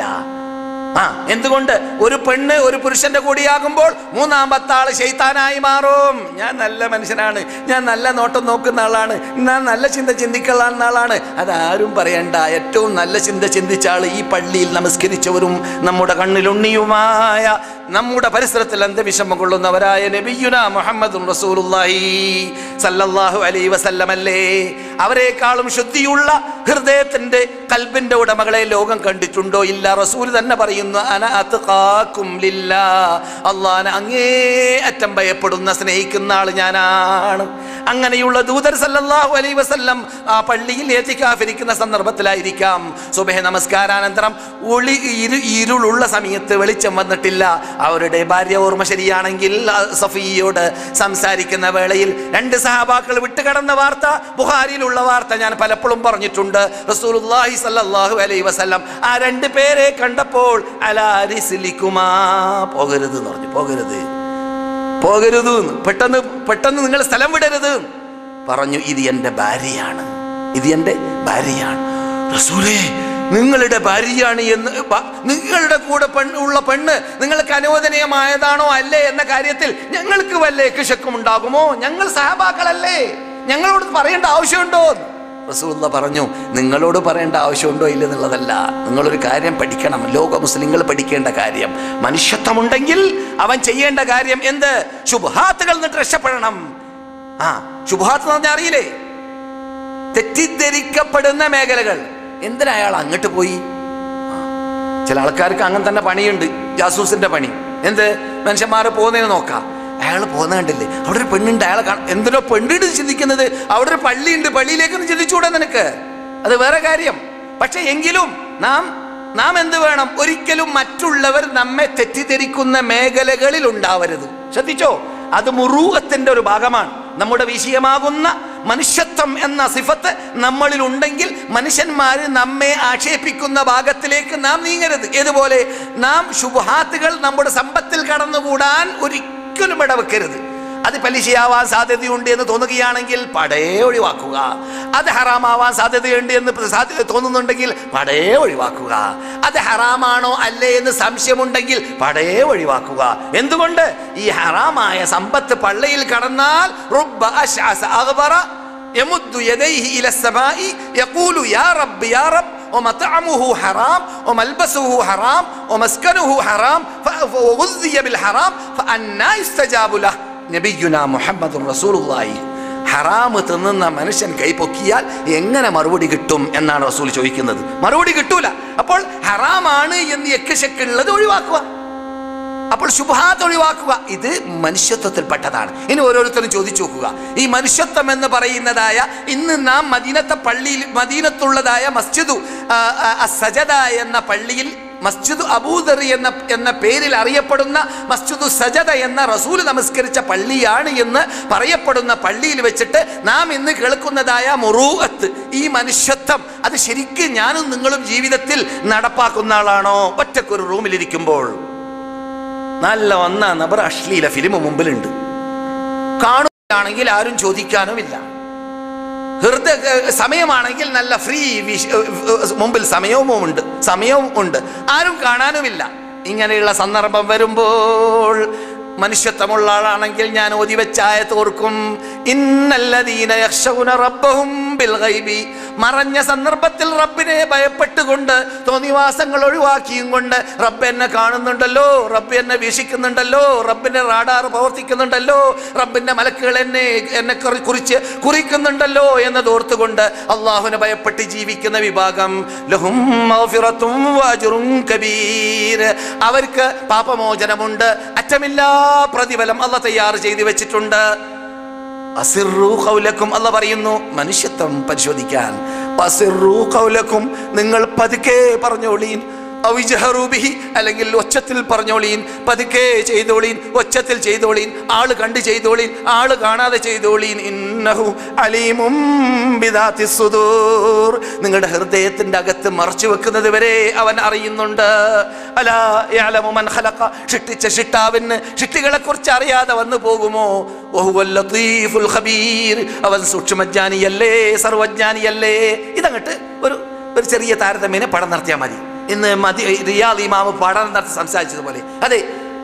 ആ എന്തുകൊണ്ട് ഒരു പെണ്ണ് ഒരു പുരുഷന്റെ കൂടിയാകുമ്പോൾ മൂന്നാമത്തെ ആള് ശൈത്താനായി മാറും ഞാൻ നല്ല മനുഷ്യനാണ് ഞാൻ നല്ല നോട്ടം നോക്കുന്ന ആളാണ് ഞാൻ നല്ല ചിന്ത ചിന്തിക്കുന്ന ആളാണ് അതാരും പറയണ്ട ഏറ്റവും നല്ല ചിന്ത ചിന്തിച്ച ആൾ ഈ പള്ളിയിൽ നമസ്കരിച്ചവരും നമ്മുടെ കണ്ണിലുണ്ണിയുമായ നമ്മുടെ പരിസരത്തിൽ അന്തവിഷമം കൊള്ളുന്നവരായ നബിയുന മുഹമ്മദ് റസൂലുള്ളാഹി സല്ലല്ലാഹു അലൈഹി വസല്ലമല്ലേ അവരെക്കാളും ശുദ്ധിയുള്ള ഹൃദയത്തിന്റെ കൽബിന്റെ ഉടമകളെ ലോകം കണ്ടിട്ടുണ്ടോ ഇല്ല റസൂൽ തന്നെ പറയുന്നു അന അത്ഖാക്കും ലില്ലാ അള്ളാഹനെ അങ്ങേ അറ്റം ഭയപ്പെടുന്ന സ്നേഹിക്കുന്ന ആൾ ഞാനാണ് അങ്ങനെയുള്ള ദൂതർ സല്ലല്ലാഹു അലൈഹി വസല്ലം ആ പള്ളിയിൽ ഏത്തിക്കാഫിരിക്കുന്ന സന്ദർഭത്തിലായിരിക്കാം സുബഹ നമസ്കാരാനന്തരം ഒളി ഇരു ഇരുളുള്ള സമയത്ത് വെളിച്ചം വന്നിട്ടില്ല അവരുടെ ഭാര്യ ഓർമ്മ ശരിയാണെങ്കിൽ ആ സഫിയോട് സംസാരിക്കുന്ന വേളയിൽ രണ്ട് സഹാബാക്കൾ വിട്ടുകടന്ന വാർത്ത ബുഹാരിയിലുള്ള വാർത്ത ഞാൻ പലപ്പോഴും പറഞ്ഞിട്ടുണ്ട് റസൂലുള്ളാഹി സല്ലല്ലാഹു അലൈഹി വസല്ലം ആ രണ്ട് പേരെ കണ്ടപ്പോൾ അലാ റിസ്ലിക്കുമാ പോകരുത് എന്ന് പറഞ്ഞു പോകരുത് പോകരുത് എന്ന്. പെട്ടെന്ന് പെട്ടെന്ന് നിങ്ങൾ സ്ഥലം വിടരുത് എന്ന്. പറഞ്ഞു ഇത് എൻ്റെ ഭാര്യയാണ് ഇത് എൻ്റെ ഭാര്യയാണ് റസൂലേ നിങ്ങളുടെ ഭാര്യയാണ് എന്ന് ബ- നിങ്ങളുടെ കൂടെ പെണ്ണ് ഉള്ള പെണ്ണ് നിങ്ങൾക്ക് അനുവദനീയമായതാണോ അല്ലേ എന്ന കാര്യത്തിൽ ഞങ്ങൾക്ക് വല്ല കിശക്കുമുണ്ടാകുമോ ഞങ്ങൾ സഹബാക്കളല്ലേ ഞങ്ങളോട് പറയേണ്ട ആവശ്യമുണ്ടോ റസൂല്ല പറഞ്ഞു നിങ്ങളോട് പറയേണ്ട ആവശ്യമുണ്ടോ ഇല്ലെന്നുള്ളതല്ല നിങ്ങളൊരു കാര്യം പഠിക്കണം ലോക മുസ്ലിങ്ങൾ പഠിക്കേണ്ട കാര്യം മനുഷ്യത്വമുണ്ടെങ്കിൽ അവൻ ചെയ്യേണ്ട കാര്യം എന്ത് ശുഭാത്തുകൾ നിന്നിട്ട് രക്ഷപ്പെടണം ആ ശുഭാത്ത് എന്ന് പറഞ്ഞാൽ അറിയില്ലേ തെറ്റിദ്ധരിക്കപ്പെടുന്ന മേഖലകൾ എന്തിനാ അയാൾ അങ്ങോട്ട് പോയി ആ, ചില ആൾക്കാർക്ക് അങ്ങനെ തന്നെ പണിയുണ്ട് ജാസൂസിന്റെ പണി എന്ത് മനുഷ്യന്മാരെ പോകുന്നതിന് നോക്കാം അയാൾ പോകുന്ന കണ്ടില്ലേ അവിടെ ഒരു പെണ്ണുണ്ട് അയാളെ കാണ എന്തിനോ പെണ്ണിട്ട് ചിന്തിക്കുന്നത് അവിടെ ഒരു പള്ളിയുണ്ട് പള്ളിയിലേക്കൊന്ന് ചിന്തിച്ചുകൂടെ നിനക്ക് അത് വേറെ കാര്യം പക്ഷെ എങ്കിലും നാം നാം എന്ത് വേണം ഒരിക്കലും മറ്റുള്ളവർ നമ്മെ തെറ്റിദ്ധരിക്കുന്ന മേഖലകളിൽ ഉണ്ടാവരുത് ശ്രദ്ധിച്ചോ അത് മുറൂഹത്തിന്റെ ഒരു ഭാഗമാണ് നമ്മുടെ വിഷയമാകുന്ന മനുഷ്യത്വം എന്ന സിഫത്ത് നമ്മളിൽ ഉണ്ടെങ്കിൽ മനുഷ്യന്മാർ നമ്മെ ആക്ഷേപിക്കുന്ന ഭാഗത്തിലേക്ക് നാം നീങ്ങരുത് ഏതുപോലെ നാം ശുഭാത്തുകൾ നമ്മുടെ സമ്പത്തിൽ കടന്നുകൂടാൻ ഒരിക്കലും ഇടവെക്കരുത് അത് പലിശയാവാൻ സാധ്യതയുണ്ട് എന്ന് തോന്നുകയാണെങ്കിൽ പടേ ഒഴിവാക്കുക അത് ഹറാമാവാൻ സാധ്യതയുണ്ട് എന്ന് സാധ്യത തോന്നുന്നുണ്ടെങ്കിൽ പടേ ഒഴിവാക്കുക അത് ഹറാമാണോ അല്ലേ എന്ന് സംശയമുണ്ടെങ്കിൽ പടേ ഒഴിവാക്കുക എന്തുകൊണ്ട് ഈ ഹറാമായ സമ്പത്ത് പള്ളയിൽ കടന്നാൽ റുബ്ബ അശ്അസ അഗ്ബറ يمد يديه إلى السماء يقول يا رب يا رب ومطعمه حرام وملبسه حرام ومسكنه حرام ف- وغذي بالحرام فأنا يستجاب له നബിയുന മുഹമ്മദ് റസൂലുള്ളാഹി ഹറാമ് തിന്നുന്ന മനുഷ്യൻ കൈപ്പൊക്കിയാൽ എങ്ങനെ മറുപടി കിട്ടും എന്നാണ് റസൂൽ ചോദിക്കുന്നത് മറുപടി കിട്ടൂല അപ്പോൾ ഹറാമാണ് എന്ന് യക്കശക്കുള്ളത് ഒഴിവാക്കുക അപ്പോൾ ശുഭാത്ത് ഒഴിവാക്കുക ഇത് മനുഷ്യത്വത്തിൽപ്പെട്ടതാണ് ഇനി ഓരോരുത്തരും ചോദിച്ചു നോക്കുക ഈ മനുഷ്യത്വം എന്ന് പറയുന്നതായ ഇന്ന് നാം മദീനത്തെ പള്ളിയിൽ മദീനത്തുള്ളതായ മസ്ജിദു ആ, ആ, സജദ എന്ന പള്ളിയിൽ മസ്ജിദ് അബൂദറി എന്ന എന്ന പേരിൽ അറിയപ്പെടുന്ന മസ്ജിദു സജദ എന്ന റസൂൽ നമസ്കരിച്ച പള്ളിയാണ് എന്ന് പറയപ്പെടുന്ന പള്ളിയിൽ വെച്ചിട്ട് നാം ഇന്ന് കേൾക്കുന്നതായ മുറൂഅത്ത് ഈ മനുഷ്യത്വം അത് ശരിക്കും ഞാനും നിങ്ങളും ജീവിതത്തിൽ നടപ്പാക്കുന്ന ആളാണോ ഒറ്റക്കൊരു റൂമിലിരിക്കുമ്പോൾ നല്ല ഒന്നാം നമ്പർ അശ്ലീല ഫിലിം മുമ്പിലുണ്ട് കാണുകയാണെങ്കിൽ ആരും ചോദിക്കാനുമില്ല ഹൃദയ സമയമാണെങ്കിൽ നല്ല ഫ്രീ മുമ്പിൽ സമയവും ഉണ്ട് സമയവും ഉണ്ട് ആരും കാണാനുമില്ല ഇങ്ങനെയുള്ള സന്ദർഭം വരുമ്പോൾ മനുഷ്യത്വമുള്ള ആളാണെങ്കിൽ ഞാൻ ഓതി വെച്ചായ തോർക്കും ഇന്നല്ലദീന യഖ്ശൗന റബ്ബഹും ബിൽ ഗൈബി മറഞ്ഞ സന്ദർഭത്തിൽ റബ്ബിനെ ഭയപ്പെട്ടുകൊണ്ട് തോന്നിവാസങ്ങൾ ഒഴിവാക്കിയും കൊണ്ട് റബ്ബ് എന്നെ കാണുന്നുണ്ടല്ലോ റബ്ബ് എന്നെ വീക്ഷിക്കുന്നുണ്ടല്ലോ റബ്ബിന്റെ റാഡാർ പ്രവർത്തിക്കുന്നുണ്ടല്ലോ റബ്ബിന്റെ മലക്കുകൾ എന്നെ എന്നെ കുറി- കുറിച്ച് കുറിക്കുന്നുണ്ടല്ലോ എന്ന് ഓർത്തുകൊണ്ട് അള്ളാഹുവിനെ ഭയപ്പെട്ട് ജീവിക്കുന്ന വിഭാഗം ലഹും മഗ്ഫിറത്തും വഅജ്റുൻ കബീർ അവർക്ക് പാപമോചനമുണ്ട് അറ്റമില്ലാ പ്രതിഫലം അല്ല തയ്യാർ ചെയ്തു വെച്ചിട്ടുണ്ട് അസിറു കൗലക്കും അല്ല പറയുന്നു മനുഷ്യത്വം പരിശോധിക്കാൻ അസിറു കൗലക്കും നിങ്ങൾ പതുക്കെ പറഞ്ഞോളീൻ അവിജഹറു ബിഹി അല്ലെങ്കിൽ ഒച്ചത്തിൽ പറഞ്ഞോളീൻ പതുക്കെ ചെയ്തോളീൻ ഒച്ചത്തിൽ ചെയ്തോളീൻ ആള് കണ്ട് ചെയ്തോളീൻ ആള് കാണാതെ ചെയ്തോളീൻ ഇന്നഹു അലീമും ബിദാത്തി സുദൂർ നിങ്ങളുടെ ഹൃദയത്തിന്റെ അകത്ത് മറച്ചു വെക്കുന്നത് വരെ അവൻ അറിയുന്നുണ്ട് അലാ യഅലമു മൻ ഖലഖ സൃഷ്ടിച്ച ഷിട്ടാവിന് സൃഷ്ടികളെ കുറിച്ച് അറിയാതെ വന്നു പോകുമോ വഹുവൽ ലത്തീഫുൽ ഖബീർ അവൻ സൂക്ഷ്മജ്ഞാനിയല്ലേ സർവജ്ഞാനിയല്ലേ ഇതങ്ങട്ട് ഒരു ഒരു ചെറിയ താരതമ്യേന പഠനം നടത്തിയാൽ മതി ഇന്ന് മതി റിയാദ് ഇമാമ് പഠനം നടത്തി സംസാരിച്ചതുപോലെ അതെ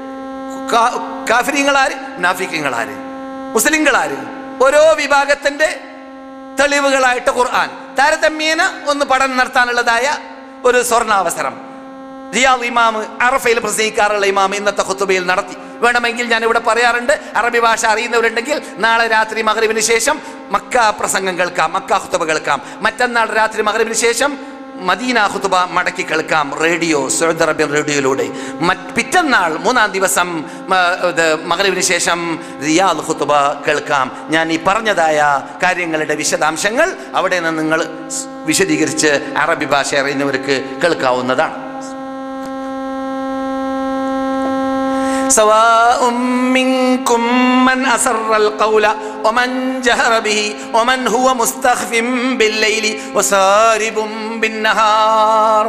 കാ- കാഫിര്യങ്ങളാര് നാഫിക്കങ്ങളാര് മുസ്ലിങ്ങളാര് ഓരോ വിഭാഗത്തിന്റെ തെളിവുകളായിട്ട് ഖുർആൻ താരതമ്യേന ഒന്ന് പഠനം നടത്താനുള്ളതായ ഒരു സ്വർണ്ണാവസരം റിയാദ് ഇമാമ് അറഫയിൽ പ്രസംഗിക്കാറുള്ള ഇമാം ഇന്നത്തെ ഖുത്തുബയിൽ നടത്തി വേണമെങ്കിൽ ഞാൻ ഇവിടെ പറയാറുണ്ട് അറബി ഭാഷ അറിയുന്നവരുണ്ടെങ്കിൽ നാളെ രാത്രി മകരവിന് ശേഷം മക്ക പ്രസംഗം കേൾക്കാം മക്ക ഖുത്തുബ കേൾക്കാം മറ്റന്നാൾ രാത്രി മകരവിന് ശേഷം മദീന ഖുത്തുബ മടക്കി കേൾക്കാം റേഡിയോ സൗദി അറേബ്യൻ റേഡിയോയിലൂടെ മറ്റ് പിറ്റന്നാൾ മൂന്നാം ദിവസം മ, ഇത് മകരവിന് ശേഷം റിയാദ് ഖുത്തുബ കേൾക്കാം ഞാൻ ഈ പറഞ്ഞതായ കാര്യങ്ങളുടെ വിശദാംശങ്ങൾ അവിടെ നിന്ന് നിങ്ങൾ സ് വിശദീകരിച്ച് അറബി ഭാഷ അറിയുന്നവർക്ക് കേൾക്കാവുന്നതാണ് سواء منكم من أسر القول ومن جهر به ومن هو مستخف بالليل وسارب بالنهار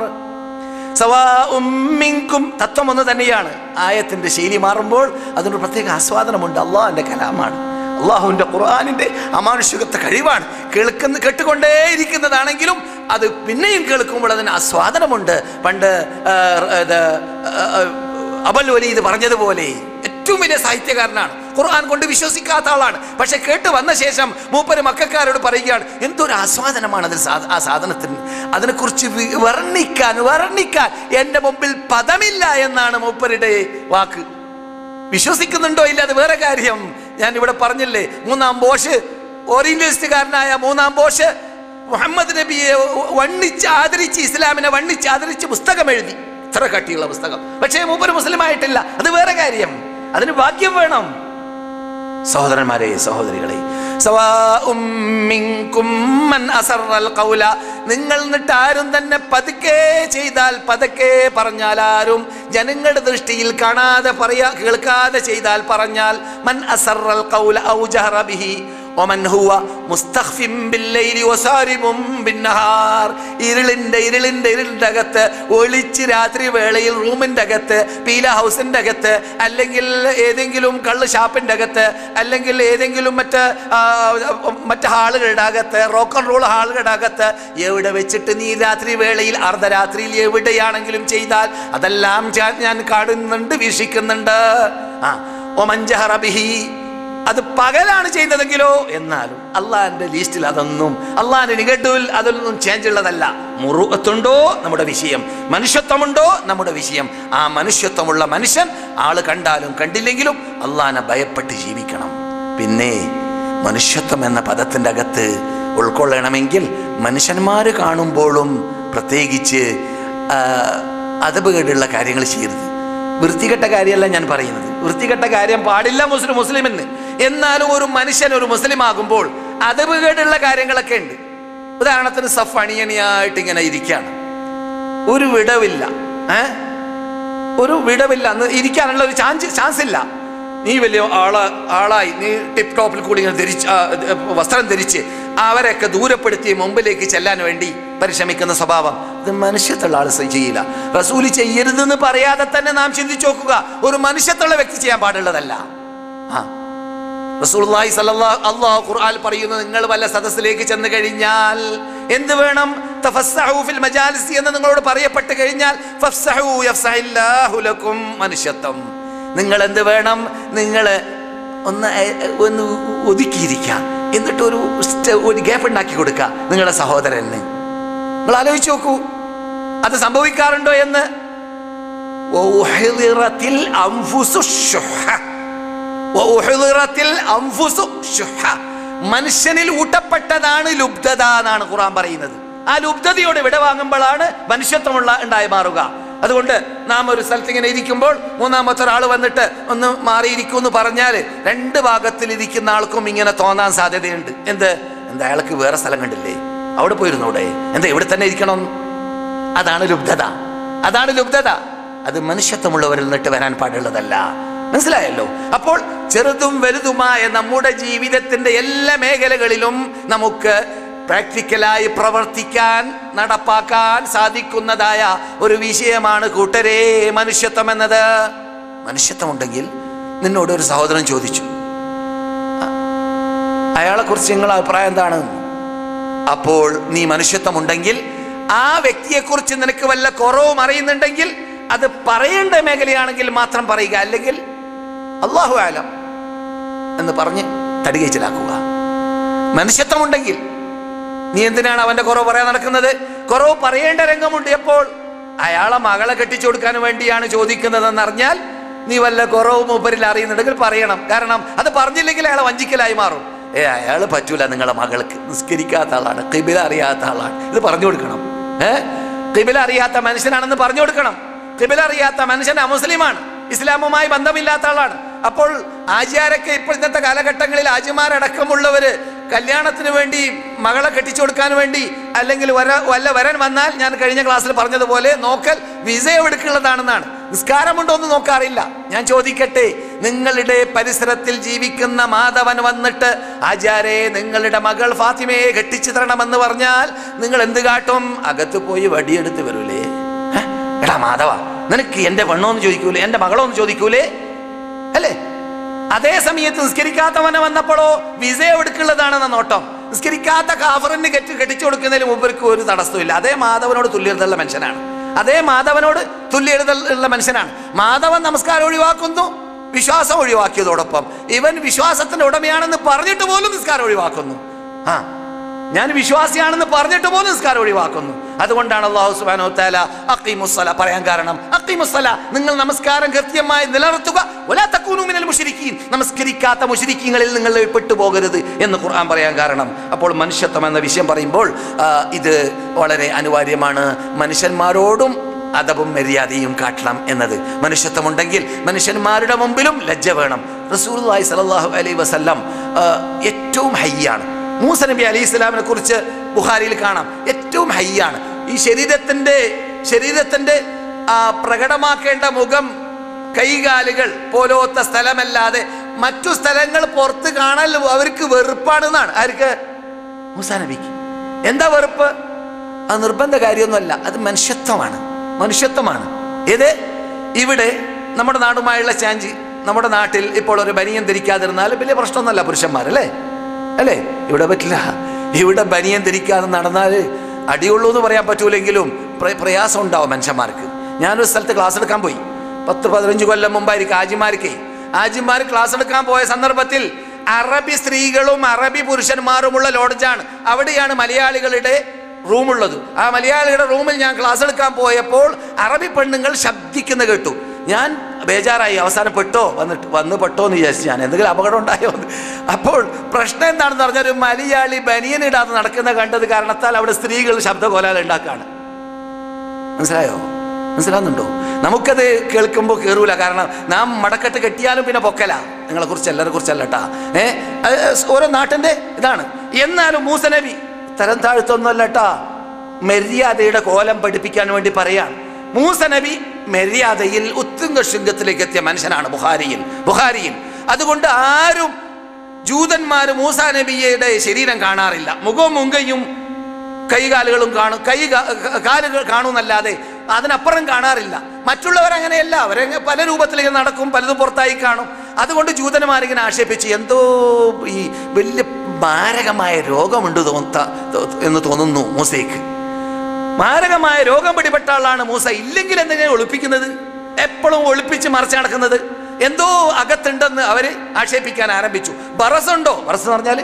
സവാഉം മിൻകും തത്വം ഒന്ന് തന്നെയാണ് ആയത്തിന്റെ ശൈലി മാറുമ്പോൾ അതിനൊരു പ്രത്യേക ആസ്വാദനമുണ്ട് അള്ളാഹിന്റെ കലാമാണ് അള്ളാഹുവിന്റെ ഖുർആാനിന്റെ അമാനുഷികത്തെ കഴിവാണ് കേൾക്കുന്ന കേട്ടുകൊണ്ടേയിരിക്കുന്നതാണെങ്കിലും അത് പിന്നെയും കേൾക്കുമ്പോൾ അതിന് ആസ്വാദനമുണ്ട് പണ്ട് ആ, ഇത്, ആ, ആ, അബൽ വലീദ് പറഞ്ഞതുപോലെ ഏറ്റവും വലിയ സാഹിത്യകാരനാണ് ഖുർആൻ കൊണ്ട് വിശ്വസിക്കാത്ത ആളാണ് പക്ഷെ കേട്ട് വന്ന ശേഷം മൂപ്പര് മക്കാരോട് പറയുകയാണ് എന്തൊരു ആസ്വാദനമാണ് അതിൽ സാ- ആ സാധനത്തിന് അതിനെക്കുറിച്ച് വി- വർണ്ണിക്കാൻ വർണ്ണിക്കാൻ എൻ്റെ മുമ്പിൽ പദമില്ല എന്നാണ് മൂപ്പരുടെ വാക്ക് വിശ്വസിക്കുന്നുണ്ടോ ഇല്ല അത് വേറെ കാര്യം ഞാൻ ഇവിടെ പറഞ്ഞില്ലേ മൂന്നാം ബോഷ് ഓറിയന്റലിസ്റ്റുകാരനായ മൂന്നാം ബോഷ് മുഹമ്മദ് നബിയെ വണ്ണിച്ച് ആദരിച്ച് ഇസ്ലാമിനെ വണ്ണിച്ച് ആദരിച്ച് പുസ്തകം എഴുതി ഇത്ര കട്ടിയുള്ള പുസ്തകം പക്ഷേ മൂപ്പര് മുസ്ലിം ആയിട്ടില്ല അത് വേറെ കാര്യം അതിന് ഭാഗ്യം വേണം സഹോദരന്മാരെ സഹോദരികളെ സവാഉം മിൻകും മൻ അസറൽ ഖൗല നിങ്ങൾ എന്നിട്ട് ആരും തന്നെ പതുക്കെ ചെയ്താൽ പതുക്കെ പറഞ്ഞാൽ ആരും ജനങ്ങളുടെ ദൃഷ്ടിയിൽ കാണാതെ പറയാ കേൾക്കാതെ ചെയ്താൽ പറഞ്ഞാൽ മൻ അസറൽ ഖൗല ഔ ജഹറ ബിഹി ഒമൻ ഹുവ മുസ്തഖ്ഫിൻ ബില്ലൈലി വസാരിബും ബിന്നഹാർ ഇരുളിന്റെ ഇരുളിന്റെ ഇരുളിന്റെ അകത്ത് ഒളിച്ച് രാത്രി വേളയിൽ റൂമിന്റെ അകത്ത് പീല ഹൗസിന്റെ അകത്ത് അല്ലെങ്കിൽ ഏതെങ്കിലും കള്ള് ഷാപ്പിന്റെ അകത്ത് അല്ലെങ്കിൽ ഏതെങ്കിലും മറ്റ് ആ, മറ്റ് ഹാളുകളുടെ അകത്ത് റോക്ക് ആൻഡ് റോൾ ഹാളുകളുടെ അകത്ത് എവിടെ വെച്ചിട്ട് നീ രാത്രി വേളയിൽ അർദ്ധരാത്രിയിൽ എവിടെയാണെങ്കിലും ചെയ്താൽ അതെല്ലാം ഞാൻ- ഞാൻ കാണുന്നുണ്ട് വീക്ഷിക്കുന്നുണ്ട് ആ ഒമഞ്ചഹറ ബിഹി അത് പകലാണ് ചെയ്യുന്നതെങ്കിലോ എന്നാലും അള്ളാഹിന്റെ ലിസ്റ്റിൽ അതൊന്നും അള്ളാഹിന്റെ നിഘണ്ടുവിൽ അതൊന്നും ചേഞ്ച് ഉള്ളതല്ല മുറുകത്തുണ്ടോ നമ്മുടെ വിഷയം മനുഷ്യത്വമുണ്ടോ നമ്മുടെ വിഷയം ആ മനുഷ്യത്വമുള്ള മനുഷ്യൻ ആള് കണ്ടാലും കണ്ടില്ലെങ്കിലും അള്ളാഹിനെ ഭയപ്പെട്ട് ജീവിക്കണം പിന്നെ മനുഷ്യത്വം എന്ന പദത്തിന്റെ അകത്ത് ഉൾക്കൊള്ളണമെങ്കിൽ മനുഷ്യന്മാര് കാണുമ്പോഴും പ്രത്യേകിച്ച് ആ, അതപകേടുള്ള കാര്യങ്ങൾ ചെയ്യരുത് വൃത്തികെട്ട കാര്യമല്ല ഞാൻ പറയുന്നത് വൃത്തികെട്ട കാര്യം പാടില്ല മുസ്ലിം മുസ്ലിമെന്ന് എന്നാലും ഒരു മനുഷ്യൻ ഒരു മുസ്ലിം ആകുമ്പോൾ അതവുകേടുള്ള കാര്യങ്ങളൊക്കെ ഉണ്ട് ഉദാഹരണത്തിന് സഫ് അണിയണിയായിട്ട് ഇങ്ങനെ ഇരിക്കുകയാണ് ഒരു വിടവില്ല ഏ ഒരു വിടവില്ല അന്ന് ഇരിക്കാനുള്ള ഒരു ചാൻസ് ചാൻസ് ഇല്ല നീ വലിയ ആളാ ആളായി നീ ടിപ്പ് ടോപ്പിൽ കൂടി ഇങ്ങനെ ധരിച്ച് ആ, ഏ, വസ്ത്രം ധരിച്ച് അവരെയൊക്കെ ദൂരപ്പെടുത്തി മുമ്പിലേക്ക് ചെല്ലാൻ വേണ്ടി പരിശ്രമിക്കുന്ന സ്വഭാവം ഇത് മനുഷ്യത്തുള്ള ആൾ സ- ചെയ്യില്ല റസൂല് ചെയ്യരുതെന്ന് പറയാതെ തന്നെ നാം ചിന്തിച്ചു നോക്കുക ഒരു മനുഷ്യത്തുള്ള വ്യക്തി ചെയ്യാൻ പാടുള്ളതല്ല ആ റസൂലുള്ളാഹി സ്വല്ലല്ലാഹു അല്ലാഹു ഖുർആൻ പറയുന്നു നിങ്ങൾ വല്ല സദസ്സിലേക്ക് ചെന്ന് കഴിഞ്ഞാൽ എന്ത് വേണം തഫസ്സഹു ഫിൽ മജാലിസി എന്ന് നിങ്ങളോട് പറയപ്പെട്ട് കഴിഞ്ഞാൽ ഫഫ്സഹു യഫ്സഹില്ലാഹു ലക്കും മനുഷ്യത്വം നിങ്ങൾ എന്ത് വേണം നിങ്ങൾ ഒന്ന് എ- എ- ഒന്ന് ഒതുക്കിയിരിക്കാം എന്നിട്ട് ഒരു സ്റ്റ- ഒരു ഗ്യാപ്പ് ഉണ്ടാക്കി കൊടുക്കുക നിങ്ങളുടെ സഹോദരന് നിങ്ങൾ ആലോചിച്ച് നോക്കൂ അത് സംഭവിക്കാറുണ്ടോ എന്ന് വൗഹിദിറത്തിൽ അൻഫുസു ശുഹ. വൗഹിദിറത്തിൽ അൻഫുസു ശുഹ. മനുഷ്യനിൽ ഊട്ടപ്പെട്ടതാണ് ലുബ്ധത എന്നാണ് ഖുറാൻ പറയുന്നത് ആ ലുബ്ധതയോട് വിട വാങ്ങുമ്പോഴാണ് മനുഷ്യത്വമുള്ള ഉണ്ടായി മാറുക അതുകൊണ്ട് നാം ഒരു സ്ഥലത്ത് ഇങ്ങനെ ഇരിക്കുമ്പോൾ മൂന്നാമത്തെ ഒരാൾ വന്നിട്ട് ഒന്ന് മാറിയിരിക്കൂ എന്ന് പറഞ്ഞാൽ രണ്ട് ഭാഗത്തിൽ ഇരിക്കുന്ന ആൾക്കും ഇങ്ങനെ തോന്നാൻ സാധ്യതയുണ്ട് എന്ത് എന്താ അയാൾക്ക് വേറെ സ്ഥലം കണ്ടില്ലേ അവിടെ പോയിരുന്നൂടെ എന്താ ഇവിടെ തന്നെ ഇരിക്കണം അതാണ് ലുബ്ധത അതാണ് ലുബ്ധത അത് മനുഷ്യത്വമുള്ളവരിൽ നിന്നിട്ട് വരാൻ പാടുള്ളതല്ല മനസ്സിലായല്ലോ അപ്പോൾ ചെറുതും വലുതുമായ നമ്മുടെ ജീവിതത്തിന്റെ എല്ലാ മേഖലകളിലും നമുക്ക് പ്രാക്ടിക്കലായി പ്രവർത്തിക്കാൻ നടപ്പാക്കാൻ സാധിക്കുന്നതായ ഒരു വിഷയമാണ് കൂട്ടരേ മനുഷ്യത്വം എന്നത് മനുഷ്യത്വമുണ്ടെങ്കിൽ നിന്നോട് ഒരു സഹോദരൻ ചോദിച്ചു അയാളെ കുറിച്ച് നിങ്ങളുടെ അഭിപ്രായം എന്താണ് അപ്പോൾ നീ മനുഷ്യത്വമുണ്ടെങ്കിൽ ആ വ്യക്തിയെക്കുറിച്ച് നിനക്ക് വല്ല കുറവും അറിയുന്നുണ്ടെങ്കിൽ അത് പറയേണ്ട മേഖലയാണെങ്കിൽ മാത്രം പറയുക അല്ലെങ്കിൽ അള്ളാഹു ആലം എന്ന് പറഞ്ഞ് തടികച്ചിലാക്കുക മനുഷ്യത്വമുണ്ടെങ്കിൽ നീ എന്തിനാണ് അവന്റെ കുറവ് പറയാൻ നടക്കുന്നത് കുറവ് പറയേണ്ട രംഗമുണ്ട് എപ്പോൾ അയാളെ മകളെ കെട്ടിച്ചു കൊടുക്കാൻ വേണ്ടിയാണ് ചോദിക്കുന്നതെന്ന് അറിഞ്ഞാൽ നീ വല്ല കുറവ് മൂപ്പരിൽ അറിയുന്നുണ്ടെങ്കിൽ പറയണം കാരണം അത് പറഞ്ഞില്ലെങ്കിൽ അയാളെ വഞ്ചിക്കലായി മാറും ഏ അയാൾ പറ്റൂല നിങ്ങളെ മകൾക്ക് നിസ്കരിക്കാത്ത ആളാണ് കിബില അറിയാത്ത ആളാണ് ഇത് പറഞ്ഞു കൊടുക്കണം ഏ കിബില അറിയാത്ത മനുഷ്യനാണെന്ന് പറഞ്ഞു കൊടുക്കണം കിബില അറിയാത്ത മനുഷ്യൻ അമുസ്ലിമാണ് ഇസ്ലാമുമായി ബന്ധമില്ലാത്ത ആളാണ് അപ്പോൾ ആചാരൊക്കെ ഇപ്പോൾ ഇന്നത്തെ കാലഘട്ടങ്ങളിൽ ആജിമാരടക്കമുള്ളവര് കല്യാണത്തിന് വേണ്ടി മകളെ കെട്ടിച്ചു കൊടുക്കാൻ വേണ്ടി അല്ലെങ്കിൽ വര വല്ല വരൻ വന്നാൽ ഞാൻ കഴിഞ്ഞ ക്ലാസ്സിൽ പറഞ്ഞതുപോലെ നോക്കൽ വിസയം എടുക്കുള്ളതാണെന്നാണ് നിസ്കാരമുണ്ടോ എന്ന് നോക്കാറില്ല ഞാൻ ചോദിക്കട്ടെ നിങ്ങളുടെ പരിസരത്തിൽ ജീവിക്കുന്ന മാധവൻ വന്നിട്ട് ആചാരെ നിങ്ങളുടെ മകൾ ഫാത്തിമയെ കെട്ടിച്ചു തരണമെന്ന് പറഞ്ഞാൽ നിങ്ങൾ എന്ത് കാട്ടും അകത്ത് പോയി വടിയെടുത്ത് വരൂലേ ഹെ? എടാ മാധവ നിനക്ക് എന്റെ പെണ്ണോന്ന് ചോദിക്കൂലേ എന്റെ മകളോ എന്ന് ചോദിക്കൂലേ അല്ലേ അതേ സമയത്ത് നിസ്കരിക്കാത്തവനെ വന്നപ്പോഴോ വിസ എടുക്കുള്ളതാണെന്ന നോട്ടം നിസ്കരിക്കാത്ത കാഫറിന് കെട്ടി കെട്ടിച്ചു കൊടുക്കുന്നതിന് മുമ്പർക്ക് ഒരു തടസ്സമില്ല അതേ മാധവനോട് തുല്യതയുള്ള മനുഷ്യനാണ് അതേ മാധവനോട് തുല്യതയുള്ള മനുഷ്യനാണ് മാധവൻ നമസ്കാരം ഒഴിവാക്കുന്നു വിശ്വാസം ഒഴിവാക്കിയതോടൊപ്പം ഇവൻ വിശ്വാസത്തിന്റെ ഉടമയാണെന്ന് പറഞ്ഞിട്ട് പോലും നിസ്കാരം ഒഴിവാക്കുന്നു ആ ഞാൻ വിശ്വാസിയാണെന്ന് പറഞ്ഞിട്ട് പോലും നിസ്കാരം ഒഴിവാക്കുന്നു അതുകൊണ്ടാണ് അള്ളാഹു സുബാനോ താല അക്കിമുസ്സല പറയാൻ കാരണം അക്കിമുസ്സല നിങ്ങൾ നമസ്കാരം കൃത്യമായി നിലനിർത്തുക ഒലാ തക്കൂനു മിനൽ മുശ്രിക്കീൻ നമസ്കരിക്കാത്ത മുശ്രിക്കീങ്ങളിൽ നിങ്ങൾ പെട്ടുപോകരുത് എന്ന് ഖുർആൻ പറയാൻ കാരണം അപ്പോൾ മനുഷ്യത്വം എന്ന വിഷയം പറയുമ്പോൾ ആ, ഇത് വളരെ അനിവാര്യമാണ് മനുഷ്യന്മാരോടും അതവും മര്യാദയും കാട്ടണം എന്നത് മനുഷ്യത്വമുണ്ടെങ്കിൽ മനുഷ്യന്മാരുടെ മുമ്പിലും ലജ്ജ വേണം റസൂലുള്ളാഹി സ്വല്ലല്ലാഹു അലൈഹി വസല്ലം ആ, ഏറ്റവും ഹയ്യാണ് മൂസ നബി അലൈഹി ഇസ്ലാമിനെ കുറിച്ച് ബുഹാരിയിൽ കാണാം ഏറ്റവും ഹയ്യാണ് ഈ ശരീരത്തിന്റെ ശരീരത്തിന്റെ ആ, പ്രകടമാക്കേണ്ട മുഖം കൈകാലുകൾ പോലത്തെ സ്ഥലമല്ലാതെ മറ്റു സ്ഥലങ്ങൾ പുറത്ത് കാണാൻ അവർക്ക് വെറുപ്പാണെന്നാണ് ആർക്ക് മൂസാ നബിക്ക് എന്താ വെറുപ്പ് അത് നിർബന്ധ കാര്യമൊന്നുമല്ല അത് മനുഷ്യത്വമാണ് മനുഷ്യത്വമാണ് ഏത് ഇവിടെ നമ്മുടെ നാടുമായുള്ള ചാഞ്ച് നമ്മുടെ നാട്ടിൽ ഇപ്പോൾ ഒരു ബനിയൻ ധരിക്കാതിരുന്നാൽ വലിയ പ്രശ്നമൊന്നുമല്ല പുരുഷന്മാരല്ലേ അല്ലേ ഇവിടെ പറ്റില്ല ഇവിടെ ബനിയൻ ധരിക്കാതെ നടന്നാൽ അടിയുള്ളൂ എന്ന് പറയാൻ പറ്റൂലെങ്കിലും പ്ര- പ്രയാസം ഉണ്ടാവും മനുഷ്യന്മാർക്ക് ഞാനൊരു സ്ഥലത്ത് ക്ലാസ് എടുക്കാൻ പോയി പത്ത് പതിനഞ്ച് കൊല്ലം മുമ്പായിരിക്കും ആജിമാർക്ക് ആജിമാർ ക്ലാസ് എടുക്കാൻ പോയ സന്ദർഭത്തിൽ അറബി സ്ത്രീകളും അറബി പുരുഷന്മാരുമുള്ള ലോഡ്ജാണ് അവിടെയാണ് മലയാളികളുടെ റൂമുള്ളത് ആ മലയാളിയുടെ റൂമിൽ ഞാൻ ക്ലാസ് എടുക്കാൻ പോയപ്പോൾ അറബി പെണ്ണുങ്ങൾ ശബ്ദിക്കുന്ന കേട്ടു ഞാൻ ബേജാറായി അവസാനം പെട്ടോ വന്നിട്ട് വന്ന് പെട്ടോ എന്ന് വിചാരിച്ചു ഞാൻ എന്തെങ്കിലും അപകടം ഉണ്ടായോ എന്ന് അപ്പോൾ പ്രശ്നം എന്താണെന്ന് പറഞ്ഞാൽ ഒരു മലയാളി ബനിയനിടാതെ നടക്കുന്ന കണ്ടത് കാരണത്താൽ അവിടെ സ്ത്രീകൾ ശബ്ദകോലാൽ ഉണ്ടാക്കുകയാണ് മനസ്സിലായോ മനസ്സിലാവുന്നുണ്ടോ നമുക്കത് കേൾക്കുമ്പോൾ കയറൂല കാരണം നാം മടക്കെട്ട് കെട്ടിയാലും പിന്നെ പൊക്കല നിങ്ങളെ കുറിച്ച് എല്ലാവരെ കുറിച്ചല്ല കേട്ടാ ഏ അത് ഓരോ നാട്ടിന്റെ ഇതാണ് എന്നാലും മൂസനബി തരം താഴ്ത്തൊന്നുമല്ല കേട്ടാ മര്യാദയുടെ കോലം പഠിപ്പിക്കാൻ വേണ്ടി പറയാൻ മൂസ നബി മര്യാദയിൽ ഉത്തുംഗ ശൃംഗത്തിലേക്ക് എത്തിയ മനുഷ്യനാണ് ബുഹാരിയിൽ ബുഹാരിയിൽ അതുകൊണ്ട് ആരും ജൂതന്മാർ മൂസ നബിയുടെ ശരീരം കാണാറില്ല മുഖവും മുങ്കയും കൈകാലുകളും കാണും കൈ കാ- കാലുകൾ കാണുമെന്നല്ലാതെ അതിനപ്പുറം കാണാറില്ല മറ്റുള്ളവർ അങ്ങനെയല്ല അവരെ പല രൂപത്തിലേക്ക് നടക്കും പലതും പുറത്തായി കാണും അതുകൊണ്ട് ജൂതന്മാരിങ്ങനെ ആക്ഷേപിച്ച് എന്തോ ഈ വലിയ മാരകമായ രോഗമുണ്ട് തോന്ന എന്ന് തോന്നുന്നു മൂസയ്ക്ക് മാരകമായ രോഗം പിടിപെട്ട ആളാണ് മൂസ ഇല്ലെങ്കിൽ എന്തിനാണ് ഒളിപ്പിക്കുന്നത് എപ്പോഴും ഒളിപ്പിച്ച് മറച്ചു നടക്കുന്നത് എന്തോ അകത്തുണ്ടെന്ന് അവര് ആക്ഷേപിക്കാൻ ആരംഭിച്ചു ബറസുണ്ടോ ബറസ് എന്ന് പറഞ്ഞാല്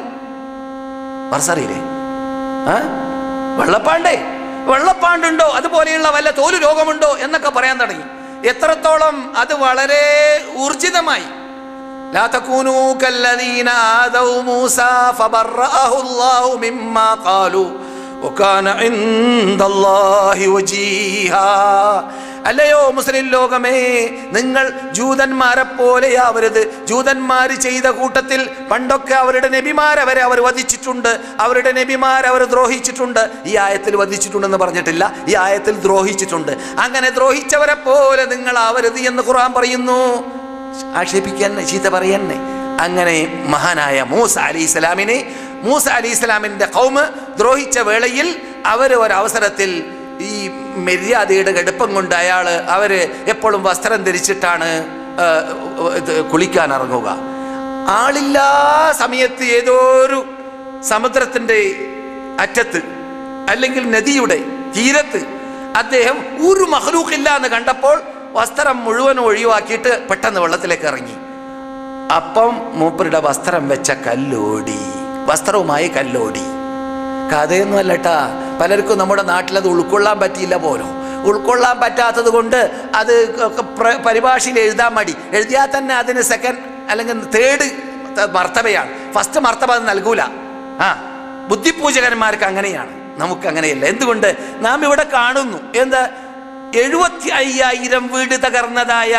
ബറസ് അറിയില്ലേ ആ വെള്ളപ്പാണ്ടേ വെള്ളപ്പാണ്ടുണ്ടോ അതുപോലെയുള്ള വല്ല തോല് രോഗമുണ്ടോ എന്നൊക്കെ പറയാൻ തുടങ്ങി എത്രത്തോളം അത് വളരെ ഊർജിതമായി لا تكونوا كالذين آذوا موسى فبرأه الله مما قالوا وكان عند الله وجيها അല്ലയോ മുസ്ലിം ലോകമേ നിങ്ങൾ ജൂതന്മാരെ പോലെയാവരുത് ജൂതന്മാർ ചെയ്ത കൂട്ടത്തിൽ പണ്ടൊക്കെ അവരുടെ നബിമാരവരെ അവർ വധിച്ചിട്ടുണ്ട് അവരുടെ നബിമാരെ അവർ ദ്രോഹിച്ചിട്ടുണ്ട് ഈ ആയത്തിൽ വധിച്ചിട്ടുണ്ടെന്ന് പറഞ്ഞിട്ടില്ല ഈ ആയത്തിൽ ദ്രോഹിച്ചിട്ടുണ്ട് അങ്ങനെ ദ്രോഹിച്ചവരെ പോലെ നിങ്ങൾ ആവരുത് എന്ന് ഖുർആൻ പറയുന്നു ആക്ഷേപിക്കാൻ ചീത്ത പറയാന്നെ അങ്ങനെ മഹാനായ മൂസ അലി ഇസ്ലാമിനെ മൂസ അലി ഇസ്ലാമിൻ്റെ കൗമ് ദ്രോഹിച്ച വേളയിൽ അവർ ഒരവസരത്തിൽ ഈ മര്യാദയുടെ കടുപ്പം കൊണ്ട് അയാൾ അവർ എപ്പോഴും വസ്ത്രം ധരിച്ചിട്ടാണ് ആ, ഇത് കുളിക്കാൻ ഇറങ്ങുക ആളില്ലാ സമയത്ത് ഏതോ ഒരു സമുദ്രത്തിൻ്റെ അറ്റത്ത് അല്ലെങ്കിൽ നദിയുടെ തീരത്ത് അദ്ദേഹം ഒരു മഹ്ലൂക്കില്ല എന്ന് കണ്ടപ്പോൾ വസ്ത്രം മുഴുവൻ ഒഴിവാക്കിയിട്ട് പെട്ടെന്ന് വെള്ളത്തിലേക്ക് ഇറങ്ങി അപ്പം മൂപ്പരുടെ വസ്ത്രം വെച്ച കല്ലോടി വസ്ത്രവുമായി കല്ലോടി കഥയൊന്നും അല്ലട്ടാ പലർക്കും നമ്മുടെ നാട്ടിൽ അത് ഉൾക്കൊള്ളാൻ പറ്റിയില്ല പോലും ഉൾക്കൊള്ളാൻ പറ്റാത്തത് കൊണ്ട് അത് ഒക്കെ പ്ര- പരിഭാഷയിൽ എഴുതാൻ മടി എഴുതിയാൽ തന്നെ അതിന് സെക്കൻഡ് അല്ലെങ്കിൽ തേർഡ് മർത്തബയാണ് ഫസ്റ്റ് മർത്തബ അത് നൽകൂല ആ ബുദ്ധിപൂജകന്മാർക്ക് അങ്ങനെയാണ് നമുക്ക് അങ്ങനെയല്ല എന്തുകൊണ്ട് നാം ഇവിടെ കാണുന്നു എന്താ എഴുപത്തി അയ്യായിരം വീട് തകർന്നതായ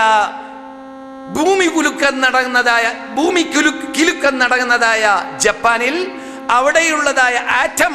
ഭൂമി കുലുക്കം നടന്നതായ ഭൂമി കുലു കിലുക്കം നടന്നതായ ജപ്പാനിൽ അവിടെയുള്ളതായ ആറ്റം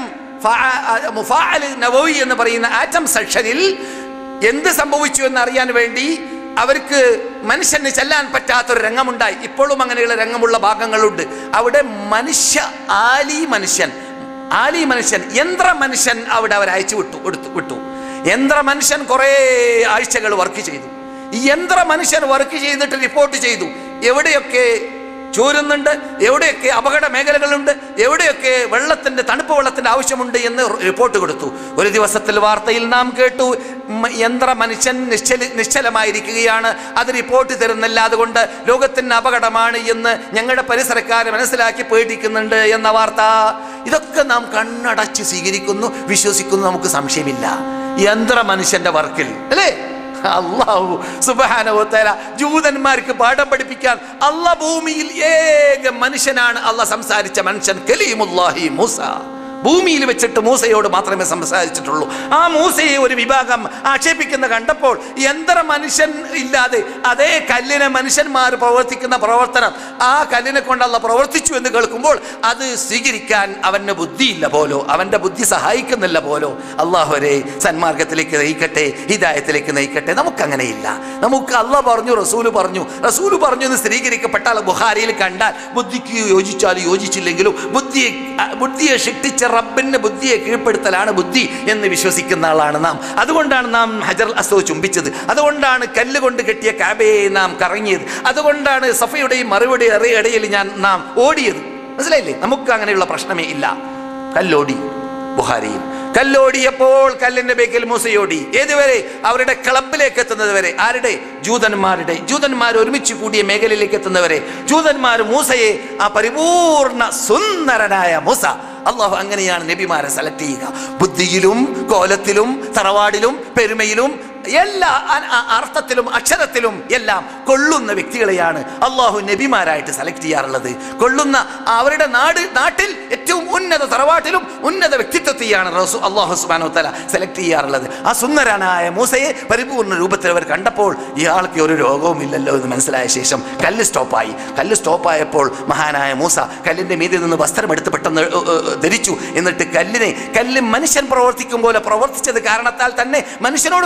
മുഫാഅൽ നവോയി എന്ന് പറയുന്ന ആറ്റം സെക്ഷനിൽ എന്ത് സംഭവിച്ചു എന്ന് അറിയാൻ വേണ്ടി അവർക്ക് മനുഷ്യന് ചെല്ലാൻ പറ്റാത്തൊരു രംഗമുണ്ടായി ഇപ്പോഴും അങ്ങനെയുള്ള രംഗമുള്ള ഭാഗങ്ങളുണ്ട് അവിടെ മനുഷ്യ ആലി മനുഷ്യൻ ആലി മനുഷ്യൻ യന്ത്ര മനുഷ്യൻ അവിടെ അവർ അയച്ചു വിട്ടു കൊടുത്തു വിട്ടു യന്ത്ര മനുഷ്യൻ കുറേ ആഴ്ചകൾ വർക്ക് ചെയ്തു ഈ യന്ത്ര മനുഷ്യൻ വർക്ക് ചെയ്തിട്ട് റിപ്പോർട്ട് ചെയ്തു എവിടെയൊക്കെ ചോരുന്നുണ്ട് എവിടെയൊക്കെ അപകട മേഖലകളുണ്ട് എവിടെയൊക്കെ വെള്ളത്തിന്റെ തണുപ്പ് വെള്ളത്തിന്റെ ആവശ്യമുണ്ട് എന്ന് റിപ്പോർട്ട് കൊടുത്തു ഒരു ദിവസത്തിൽ വാർത്തയിൽ നാം കേട്ടു ഉം, യന്ത്ര മനുഷ്യൻ നിശ്ചല നിശ്ചലമായിരിക്കുകയാണ് അത് റിപ്പോർട്ട് തരുന്നില്ല അതുകൊണ്ട് ലോകത്തിന് അപകടമാണ് എന്ന് ഞങ്ങളുടെ പരിസരക്കാരെ മനസ്സിലാക്കി പേടിക്കുന്നുണ്ട് എന്ന വാർത്ത ഇതൊക്കെ നാം കണ്ണടച്ച് സ്വീകരിക്കുന്നു വിശ്വസിക്കുന്നു നമുക്ക് സംശയമില്ല യന്ത്ര മനുഷ്യന്റെ വർക്കിൽ അല്ലേ അള്ളാഹു സുബാനവത്തേല ജൂതന്മാർക്ക് പാഠം പഠിപ്പിക്കാൻ അല്ല ഭൂമിയിൽ ഏക മനുഷ്യനാണ് അല്ല സംസാരിച്ച മനുഷ്യൻ കലീമുല്ലാഹി മൂസ ഭൂമിയിൽ വെച്ചിട്ട് മൂസയോട് മാത്രമേ സംസാരിച്ചിട്ടുള്ളൂ ആ മൂസയെ ഒരു വിഭാഗം ആക്ഷേപിക്കുന്ന കണ്ടപ്പോൾ യന്ത്ര മനുഷ്യൻ ഇല്ലാതെ അതേ കല്ലിനെ മനുഷ്യന്മാർ പ്രവർത്തിക്കുന്ന പ്രവർത്തനം ആ കല്ലിനെ കൊണ്ടല്ല പ്രവർത്തിച്ചു എന്ന് കേൾക്കുമ്പോൾ അത് സ്വീകരിക്കാൻ അവന് ബുദ്ധിയില്ല പോലോ അവൻ്റെ ബുദ്ധി സഹായിക്കുന്നില്ല പോലോ അള്ളാഹുരെ സന്മാർഗത്തിലേക്ക് നയിക്കട്ടെ ഹിദായത്തിലേക്ക് നയിക്കട്ടെ നമുക്കങ്ങനെയില്ല നമുക്ക് അല്ല പറഞ്ഞു റസൂല് പറഞ്ഞു റസൂല് പറഞ്ഞു എന്ന് സ്ഥിരീകരിക്കപ്പെട്ടാൽ ബുഹാരിയിൽ കണ്ടാൽ ബുദ്ധിക്ക് യോജിച്ചാലും യോജിച്ചില്ലെങ്കിലും ബുദ്ധിയെ അ, ബുദ്ധിയെ ശിക്ഷിച്ച റബ്ബിന്റെ ബുദ്ധിയെ കീഴ്പ്പെടുത്തലാണ് ബുദ്ധി എന്ന് വിശ്വസിക്കുന്ന ആളാണ് നാം അതുകൊണ്ടാണ് നാം ഹജർ അസോ ചുംബിച്ചത് അതുകൊണ്ടാണ് കല്ല് കൊണ്ട് കെട്ടിയ കാബയെ നാം കറങ്ങിയത് അതുകൊണ്ടാണ് സഫയുടെയും മറുപടി ഇടയിൽ ഞാൻ നാം ഓടിയത് മനസ്സിലായില്ലേ നമുക്ക് അങ്ങനെയുള്ള പ്രശ്നമേ ഇല്ല കല്ലോടി ബുഹാരിയിൽ കല്ലോടിയപ്പോൾ കല്ലിന്റെ ബേക്കിൽ മൂസയോടി ഏതുവരെ അവരുടെ ക്ലബിലേക്ക് എത്തുന്നത് വരെ ആരുടെ ജൂതന്മാരുടെ ജൂതന്മാർ ഒരുമിച്ച് കൂടിയ മേഖലയിലേക്ക് എത്തുന്നവരെ ജൂതന്മാർ മൂസയെ ആ പരിപൂർണ സുന്ദരനായ മൂസ അള്ളാഹു അങ്ങനെയാണ് നബിമാരെ സെലക്ട് ചെയ്യുക ബുദ്ധിയിലും കോലത്തിലും തറവാടിലും പെരുമയിലും എല്ലാ അ- അ- അർത്ഥത്തിലും അക്ഷരത്തിലും എല്ലാം കൊള്ളുന്ന വ്യക്തികളെയാണ് അള്ളാഹു നബിമാരായിട്ട് സെലക്ട് ചെയ്യാറുള്ളത് കൊള്ളുന്ന അവരുടെ നാട് നാട്ടിൽ ഏറ്റവും ഉന്നത തറവാട്ടിലും ഉന്നത വ്യക്തിത്വത്തെയാണ് റസൂ അള്ളാഹു സുബാനു തല സെലക്ട് ചെയ്യാറുള്ളത് ആ സുന്ദരനായ മൂസയെ പരിപൂർണ്ണ രൂപത്തിൽ അവർ കണ്ടപ്പോൾ ഇയാൾക്ക് ഒരു രോഗവും ഇല്ലല്ലോ എന്ന് മനസ്സിലായ ശേഷം കല്ല് സ്റ്റോപ്പായി കല്ല് സ്റ്റോപ്പായപ്പോൾ മഹാനായ മൂസ കല്ലിന്റെ മീതിൽ നിന്ന് വസ്ത്രം എടുത്ത് പെട്ടെന്ന് ഏ, ഏ, ധരിച്ചു എന്നിട്ട് കല്ലിനെ കല്ല് മനുഷ്യൻ പ്രവർത്തിക്കും പോലെ പ്രവർത്തിച്ചത് കാരണത്താൽ തന്നെ മനുഷ്യനോട് പെരുമാറേണ്ട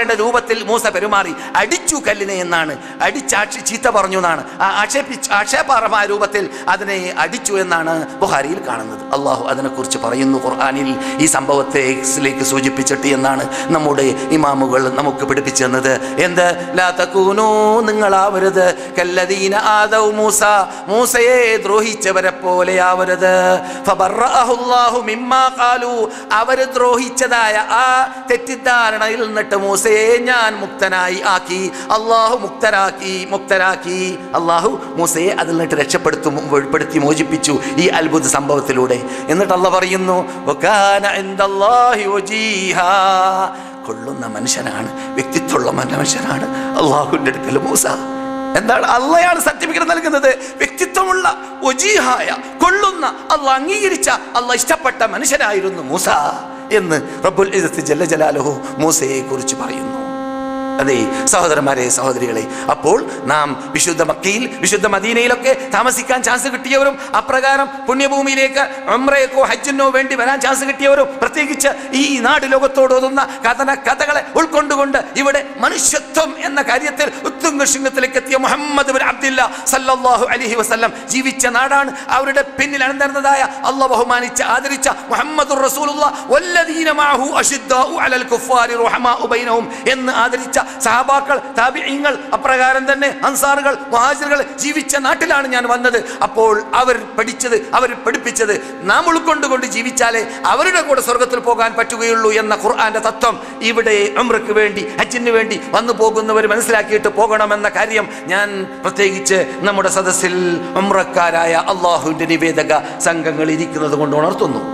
പെരുമാറേണ്ട രൂപത്തിൽ മൂസ പെരുമാറി അടിച്ചു കല്ലിനെ എന്നാണ് അടിച്ചാക്ഷി ചീത്ത പറഞ്ഞു എന്നാണ് ആ ആക്ഷേപിച്ച് ആക്ഷേപാർഹമായ രൂപത്തിൽ അതിനെ അടിച്ചു എന്നാണ് ബുഹാരിയിൽ കാണുന്നത് അള്ളാഹു അതിനെക്കുറിച്ച് പറയുന്നു ഖുർആാനിൽ ഈ സംഭവത്തിലേക്ക് സൂചിപ്പിച്ചിട്ട് എന്നാണ് നമ്മുടെ ഇമാമുകൾ നമുക്ക് പഠിപ്പിച്ചു തന്നത് എന്ത് ലാ തകൂനൂ നിങ്ങളാവരുത് കല്ലദീന ആദൗ മൂസ മൂസയെ ദ്രോഹിച്ചവരെ പോലെയാവരുത് ഫബറഅഹു അല്ലാഹു മിമ്മാ ഖാലു അവര് ദ്രോഹിച്ചതായ ആ തെറ്റിദ്ധാരണയിൽ നിന്നിട്ട് മൂസയെ ഞാൻ മുക്തനായി ആക്കി അള്ളാഹു മുക്തരാക്കി മുക്തരാക്കി അള്ളാഹു മൂസയെ അതിൽ നിന്നിട്ട് രക്ഷപ്പെടുത്തും ഉൾപ്പെടുത്തി മോചിപ്പിച്ചു ഈ അത്ഭുത സംഭവത്തിലൂടെ എന്നിട്ട് അല്ല പറയുന്നു "വകാന ഇൻദല്ലാഹി വജീഹാ." കൊള്ളുന്ന മനുഷ്യനാണ് വ്യക്തിത്വമുള്ള മനുഷ്യനാണ് അള്ളാഹുവിൻ്റെ അടുക്കൽ മൂസ എന്താണ് അള്ളയാണ് സർട്ടിഫിക്കറ്റ് നൽകുന്നത് വ്യക്തിത്വമുള്ള ഒജീഹായ കൊള്ളുന്ന അള്ള അംഗീകരിച്ച അള്ള ഇഷ്ടപ്പെട്ട മനുഷ്യനായിരുന്നു മൂസ എന്ന് റബ്ബുൽ ഇസ്സത്ത് ജല്ല ജലാലുഹു മൂസയെ കുറിച്ച് പറയുന്നു അതെ സഹോദരന്മാരെ സഹോദരികളെ അപ്പോൾ നാം വിശുദ്ധ മക്കയിൽ വിശുദ്ധ മദീനയിലൊക്കെ താമസിക്കാൻ ചാൻസ് കിട്ടിയവരും അപ്രകാരം പുണ്യഭൂമിയിലേക്ക് ഉംറയ്ക്കോ ഹജ്ജിനോ വേണ്ടി വരാൻ ചാൻസ് കിട്ടിയവരും പ്രത്യേകിച്ച് ഈ നാട് ലോകത്തോട് ഓതുന്ന കഥന കഥകളെ ഉൾക്കൊണ്ടുകൊണ്ട് ഇവിടെ മനുഷ്യത്വം എന്ന കാര്യത്തിൽ ഉത്തുംഗ ശൃംഗത്തിലേക്ക് എത്തിയ മുഹമ്മദ് ബിൻ അബ്ദില്ല സല്ലല്ലാഹു അലൈഹി വസല്ലം ജീവിച്ച നാടാണ് അവരുടെ പിന്നിൽ അണിനിരന്നതായ അള്ളാഹ് ബഹുമാനിച്ച ആദരിച്ച മുഹമ്മദുർ റസൂലുള്ള വല്ലദീന മഅഹു അഷിദ്ദാഉ അലൽ കുഫാരി റുഹമാഉ ബൈനഹും എന്ന് ആദരിച്ച സഹാബാക്കൾ താബിഈങ്ങൾ അപ്രകാരം തന്നെ അൻസാറുകൾ മുഹാജിറുകൾ ജീവിച്ച നാട്ടിലാണ് ഞാൻ വന്നത് അപ്പോൾ അവർ പഠിച്ചത് അവർ പഠിപ്പിച്ചത് നാം ഉൾക്കൊണ്ടുകൊണ്ട് ജീവിച്ചാലേ അവരുടെ കൂടെ സ്വർഗത്തിൽ പോകാൻ പറ്റുകയുള്ളൂ എന്ന ഖുർആന്റെ തത്വം ഇവിടെ ഉംറയ്ക്ക് വേണ്ടി ഹജ്ജിന് വേണ്ടി വന്നു പോകുന്നവർ മനസ്സിലാക്കിയിട്ട് പോകണമെന്ന കാര്യം ഞാൻ പ്രത്യേകിച്ച് നമ്മുടെ സദസ്സിൽ ഉംറക്കാരായ അള്ളാഹുവിന്റെ നിവേദക സംഘങ്ങൾ ഇരിക്കുന്നത് കൊണ്ട് ഉണർത്തുന്നു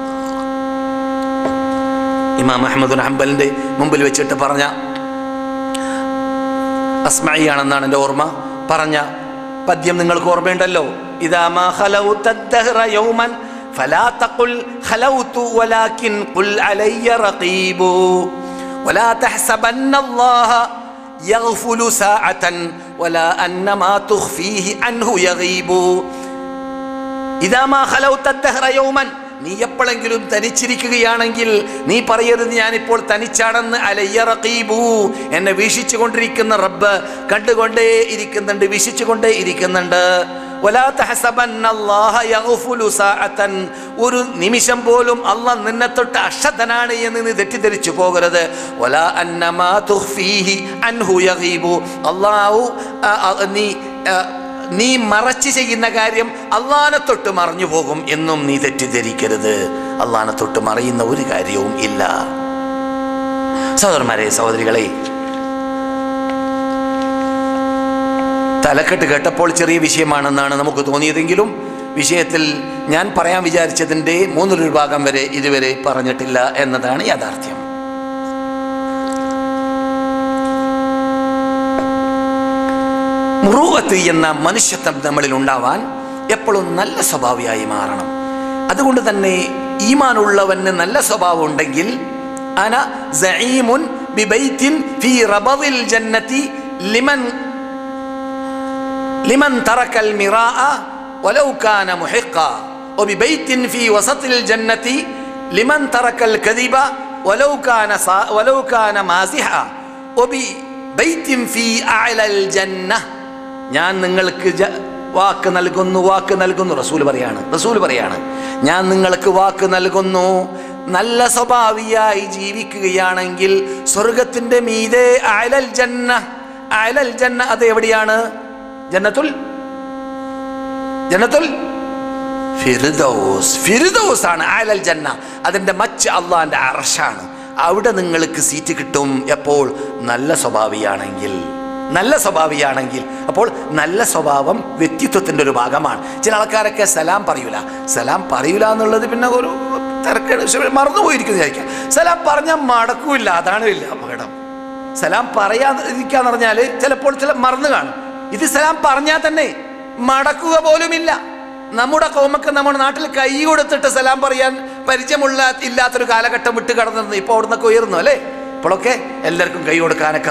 ഇമാം അഹമ്മദ് ഹംബലിന്റെ മുമ്പിൽ വെച്ചിട്ട് പറഞ്ഞ അസ്മയാണെന്നാണ് എൻ്റെ ഓർമ്മ പറഞ്ഞ പദ്യം നിങ്ങൾക്ക് ഓർമ്മയുണ്ടല്ലോ ഇതാ മാ ഖലൗത الدهر يوما فلا تقل خلوت ولكن قل علي رقيب ولا تحسبن الله يغفل ساعة ولا أن ما تخفيه عنه يغيب إذا ما خلوت الدهر يوما നീ എപ്പോഴെങ്കിലും തനിച്ചിരിക്കുകയാണെങ്കിൽ നീ പറയരുത് ഞാനിപ്പോൾ തനിച്ചാണെന്ന് അലയ്യ റഖീബു എന്നെ വീക്ഷിച്ചു കൊണ്ടിരിക്കുന്ന റബ്ബ് കണ്ടുകൊണ്ടേ ഇരിക്കുന്നുണ്ട് വീക്ഷിച്ചുകൊണ്ടേ ഇരിക്കുന്നുണ്ട് വലാ തഹസബന്ന അല്ലാഹ യഗ്ഫുലു സാഅതൻ. ഒരു നിമിഷം പോലും അള്ളാഹ് നിന്നെ തൊട്ട് അശ്രദ്ധനാണ് എന്ന് നീ തെറ്റിദ്ധരിച്ചു പോകരുത് വലാ അന്നമാ തുഖ്ഫീഹി അൻഹു യഗീബു അല്ലാഹു ആ, ആ, നീ ആ, നീ മറച്ചു ചെയ്യുന്ന കാര്യം അള്ളാനെ തൊട്ട് മറഞ്ഞു പോകും എന്നും നീ തെറ്റിദ്ധരിക്കരുത് അള്ളാനെ തൊട്ട് മറയുന്ന ഒരു കാര്യവും ഇല്ല സഹോദരന്മാരെ സഹോദരികളെ തലക്കെട്ട് കേട്ടപ്പോൾ ചെറിയ വിഷയമാണെന്നാണ് നമുക്ക് തോന്നിയതെങ്കിലും വിഷയത്തിൽ ഞാൻ പറയാൻ വിചാരിച്ചതിൻ്റെ മൂന്നൊരു ഭാഗം വരെ ഇതുവരെ പറഞ്ഞിട്ടില്ല എന്നതാണ് യാഥാർത്ഥ്യം മുറുവത്ത് എന്ന മനുഷ്യത്വം നമ്മളിൽ ഉണ്ടാവാൻ എപ്പോഴും നല്ല സ്വഭാവിയായി മാറണം അതുകൊണ്ട് തന്നെ ഈമാനുള്ളവന് നല്ല സ്വഭാവം ഉണ്ടെങ്കിൽ അന സഈമുൻ ബിബൈത്തിൻ ഫീ റബദിൽ ജന്നതി ലിമൻ لمن ترك المراء ولو كان محقا وببيت في وسط الجنة لمن ترك الكذب ولو كان صا ولو كان مازحا وببيت في أعلى الجنة ഞാൻ നിങ്ങൾക്ക് ജ- വാക്ക് നൽകുന്നു വാക്ക് നൽകുന്നു റസൂൽ പറയാണ് റസൂൽ പറയാണ് ഞാൻ നിങ്ങൾക്ക് വാക്ക് നൽകുന്നു നല്ല സ്വഭാവിയായി ജീവിക്കുകയാണെങ്കിൽ സ്വർഗത്തിന്റെ മീതെ അയലൽ ജന്ന അയലൽ ജന്ന അത് എവിടെയാണ് ജന്നത്തുൽ ജന്നത്തുൽ ഫിർദൗസ് ഫിർദൗസ് ആണ് അയലൽ ജന്ന അതിന്റെ മച്ച് അള്ളാന്റെ അർഷാണ് അവിടെ നിങ്ങൾക്ക് സീറ്റ് കിട്ടും എപ്പോൾ നല്ല സ്വഭാവിയാണെങ്കിൽ നല്ല സ്വഭാവിയാണെങ്കിൽ അപ്പോൾ നല്ല സ്വഭാവം വ്യക്തിത്വത്തിന്റെ ഒരു ഭാഗമാണ് ചില ആൾക്കാരൊക്കെ സലാം പറയൂല സലാം പറയൂല എന്നുള്ളത് പിന്നെ ഒരു തിരക്കേട് മറന്നുപോയിരിക്കുന്നു വിചാരിക്കാം സലാം പറഞ്ഞാൽ മടക്കൂല്ല അതാണ് വലിയ അപകടം സലാം പറയാതിരിക്കാന്ന് പറഞ്ഞാല് ചിലപ്പോൾ ചില മറന്നു കാണും ഇത് സലാം പറഞ്ഞാൽ തന്നെ മടക്കുക പോലുമില്ല നമ്മുടെ കോമക്ക് നമ്മുടെ നാട്ടിൽ കൈ കൊടുത്തിട്ട് സലാം പറയാൻ പരിചയമുള്ള ഇല്ലാത്തൊരു കാലഘട്ടം വിട്ട് കടന്നിരുന്നു ഇപ്പോൾ അവിടുന്നൊക്കെ ഉയർന്നു അല്ലേ ഇപ്പോഴൊക്കെ എല്ലാവർക്കും കൈ കൊടുക്കാനൊക്കെ അറിഞ്ഞു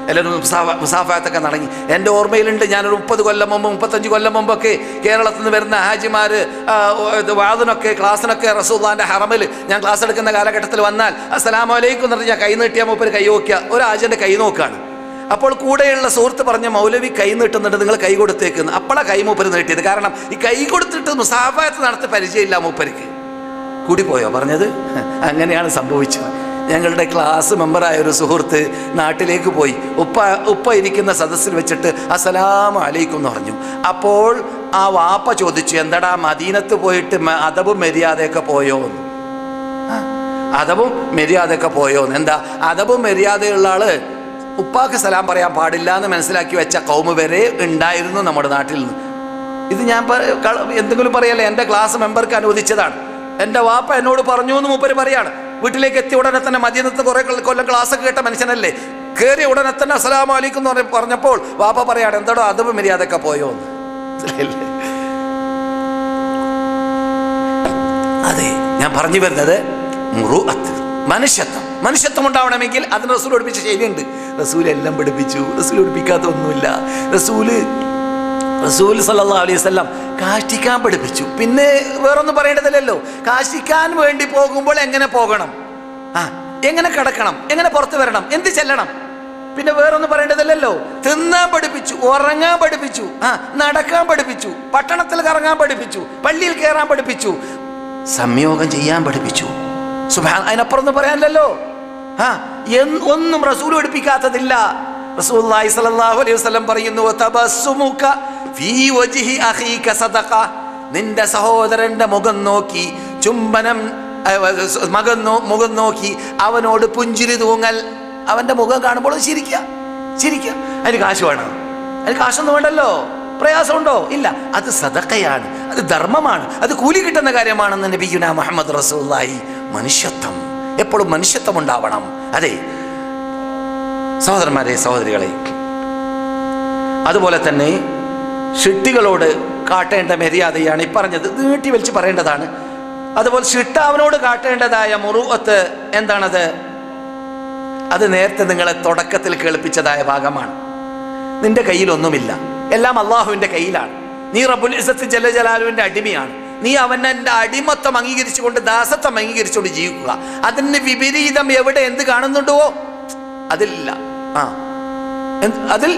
എല്ലാവരും മുസാഫ മുസാഫാത്തൊക്കെ നടങ്ങി എൻ്റെ ഓർമ്മയിലുണ്ട് ഞാനൊരു മുപ്പത് കൊല്ലം മുമ്പ് മുപ്പത്തഞ്ച് കൊല്ലം മുമ്പൊക്കെ കേരളത്തിൽ നിന്ന് വരുന്ന ഹാജിമാർ വാതിനൊക്കെ ക്ലാസ്സിനൊക്കെ റസൂല്ലാൻ്റെ ഹറമിൽ ഞാൻ ക്ലാസ് എടുക്കുന്ന കാലഘട്ടത്തിൽ വന്നാൽ അസ്സലാമു അലൈക്കും എന്ന് പറഞ്ഞാൽ കൈ നീട്ടിയാൽ മൂപ്പര് കൈ നോക്കുക ഒരു ഹാജിൻ്റെ കൈ നോക്കുകയാണ് അപ്പോൾ കൂടെയുള്ള സുഹൃത്ത് പറഞ്ഞ മൗലവി കൈ നീട്ടുന്നുണ്ട് നിങ്ങൾ കൈ കൊടുത്തേക്കുന്നു അപ്പോഴാണ് കൈ മൂപ്പര് നീട്ടിയത് കാരണം ഈ കൈ കൊടുത്തിട്ട് മുസാഫാത്ത് നടത്തി പരിചയമില്ല മൂപ്പർക്ക് കൂടിപ്പോയോ പറഞ്ഞത് അങ്ങനെയാണ് സംഭവിച്ചത് ഞങ്ങളുടെ ക്ലാസ് മെമ്പറായ ഒരു സുഹൃത്ത് നാട്ടിലേക്ക് പോയി ഉപ്പ ഉപ്പ ഇരിക്കുന്ന സദസ്സിൽ വെച്ചിട്ട് അസലാമു അലൈക്കും എന്ന് പറഞ്ഞു അപ്പോൾ ആ വാപ്പ ചോദിച്ചു എന്താടാ മദീനത്ത് പോയിട്ട് മ- അതവും മര്യാദയൊക്കെ പോയോ എന്ന് ആ, അതവും മര്യാദയൊക്കെ പോയോ എന്ന് എന്താ അതവും മര്യാദയുള്ള ആള് ഉപ്പാക്ക് സലാം പറയാൻ പാടില്ല എന്ന് മനസ്സിലാക്കി വെച്ച കൗമ് വരെ ഉണ്ടായിരുന്നു നമ്മുടെ നാട്ടിൽ നിന്ന് ഇത് ഞാൻ പ- കള- എന്തെങ്കിലും പറയല്ലേ എൻ്റെ ക്ലാസ് മെമ്പർക്ക് അനുവദിച്ചതാണ് എൻ്റെ വാപ്പ എന്നോട് പറഞ്ഞു എന്ന് മൂപ്പര് പറയാണ് വീട്ടിലേക്ക് എത്തിയ ഉടനെ തന്നെ മദീനത്ത് കുറെ കൊല്ല- കൊല്ലം ക്ലാസ് ഒക്കെ കേട്ട മനുഷ്യനല്ലേ കയറിയ ഉടനെ തന്നെ അസ്സലാമു അലൈക്കും എന്ന് പറഞ്ഞ- പറഞ്ഞപ്പോൾ വാപ്പ പറയാണ് എന്താടോ അതവ് മര്യാദയൊക്കെ പോയോ എന്ന് മനസ്സിലായില്ലേ? അതെ ഞാൻ പറഞ്ഞു വരുന്നത് മുറുഅത്ത് മനുഷ്യത്വം മനുഷ്യത്വം ഉണ്ടാവണമെങ്കിൽ അതിന് റസൂൽ പഠിപ്പിച്ച ശൈലിയുണ്ട് റസൂൽ എല്ലാം പഠിപ്പിച്ചു റസൂൽ പഠിപ്പിക്കാത്ത ഒന്നുമില്ല റസൂല് റസൂൽ സല്ലല്ലാഹു അലൈഹി വസല്ലം കാഷ്ടിക്കാൻ പഠിപ്പിച്ചു പിന്നെ വേറൊന്നും പറയേണ്ടതില്ലല്ലോ കാഷ്ടിക്കാൻ വേണ്ടി പോകുമ്പോൾ എങ്ങനെ പോകണം ആ എങ്ങനെ കിടക്കണം എങ്ങനെ പുറത്തു വരണം എന്ത് ചെല്ലണം പിന്നെ വേറൊന്നും പറയേണ്ടതില്ലല്ലോ തിന്നാൻ പഠിപ്പിച്ചു ഉറങ്ങാൻ പഠിപ്പിച്ചു ആ നടക്കാൻ പഠിപ്പിച്ചു പട്ടണത്തിൽ കറങ്ങാൻ പഠിപ്പിച്ചു പള്ളിയിൽ കയറാൻ പഠിപ്പിച്ചു സംയോഗം ചെയ്യാൻ പഠിപ്പിച്ചു സുബാൻ അതിനപ്പുറം ഒന്നും പറയാനില്ലല്ലോ ആ എന്ന് ഒന്നും റസൂൽ പഠിപ്പിക്കാത്തതില്ല റസൂലുള്ളാഹി സ്വല്ലല്ലാഹു അലൈഹി വസല്ലം പറയുന്നു "വതബസ്സുമുക ഫീ വജ്ഹി അഖീക സദഖ." നിന്റെ സഹോദരന്റെ മുഖം നോക്കി ചുംബനം അഹ് വ- മകൻ നോ- മുഖം നോക്കി അവനോട് പുഞ്ചിരി തൂങ്ങൽ അവന്റെ മുഖം കാണുമ്പോൾ ചിരിക്കുക ചിരിക്കുക അതിന് കാശ് വേണം അതിന് കാശൊന്നും വേണ്ടല്ലോ പ്രയാസമുണ്ടോ ഇല്ല അത് സദക്കയാണ് അത് ധർമ്മമാണ് അത് കൂലി കിട്ടുന്ന കാര്യമാണെന്ന് നബിയുന മുഹമ്മദ് റസൂല്ലായി മനുഷ്യത്വം എപ്പോഴും മനുഷ്യത്വം ഉണ്ടാവണം അതെ സഹോദരന്മാരെ സഹോദരികളെ അതുപോലെ തന്നെ ഷിട്ടികളോട് കാട്ടേണ്ട മര്യാദയാണ് ഈ പറഞ്ഞത് ഇത് നീട്ടി വലിച്ച് പറയേണ്ടതാണ് അതുപോലെ ഷിട്ടാവിനോട് കാട്ടേണ്ടതായ മുറുവത്ത് എന്താണത് അത് നേരത്തെ നിങ്ങളെ തുടക്കത്തിൽ കേൾപ്പിച്ചതായ ഭാഗമാണ് നിന്റെ കയ്യിലൊന്നുമില്ല എല്ലാം അള്ളാഹുവിന്റെ കയ്യിലാണ് നീ റബുൽ ഇസത്ത് ജല ജലാലുവിന്റെ അടിമയാണ് നീ അവൻ്റെ അടിമത്വം അംഗീകരിച്ചുകൊണ്ട് ദാസത്വം അംഗീകരിച്ചുകൊണ്ട് ജീവിക്കുക അതിന് വിപരീതം എവിടെ എന്ത് കാണുന്നുണ്ടോ അതില്ല ആ എന്ത്- അതിൽ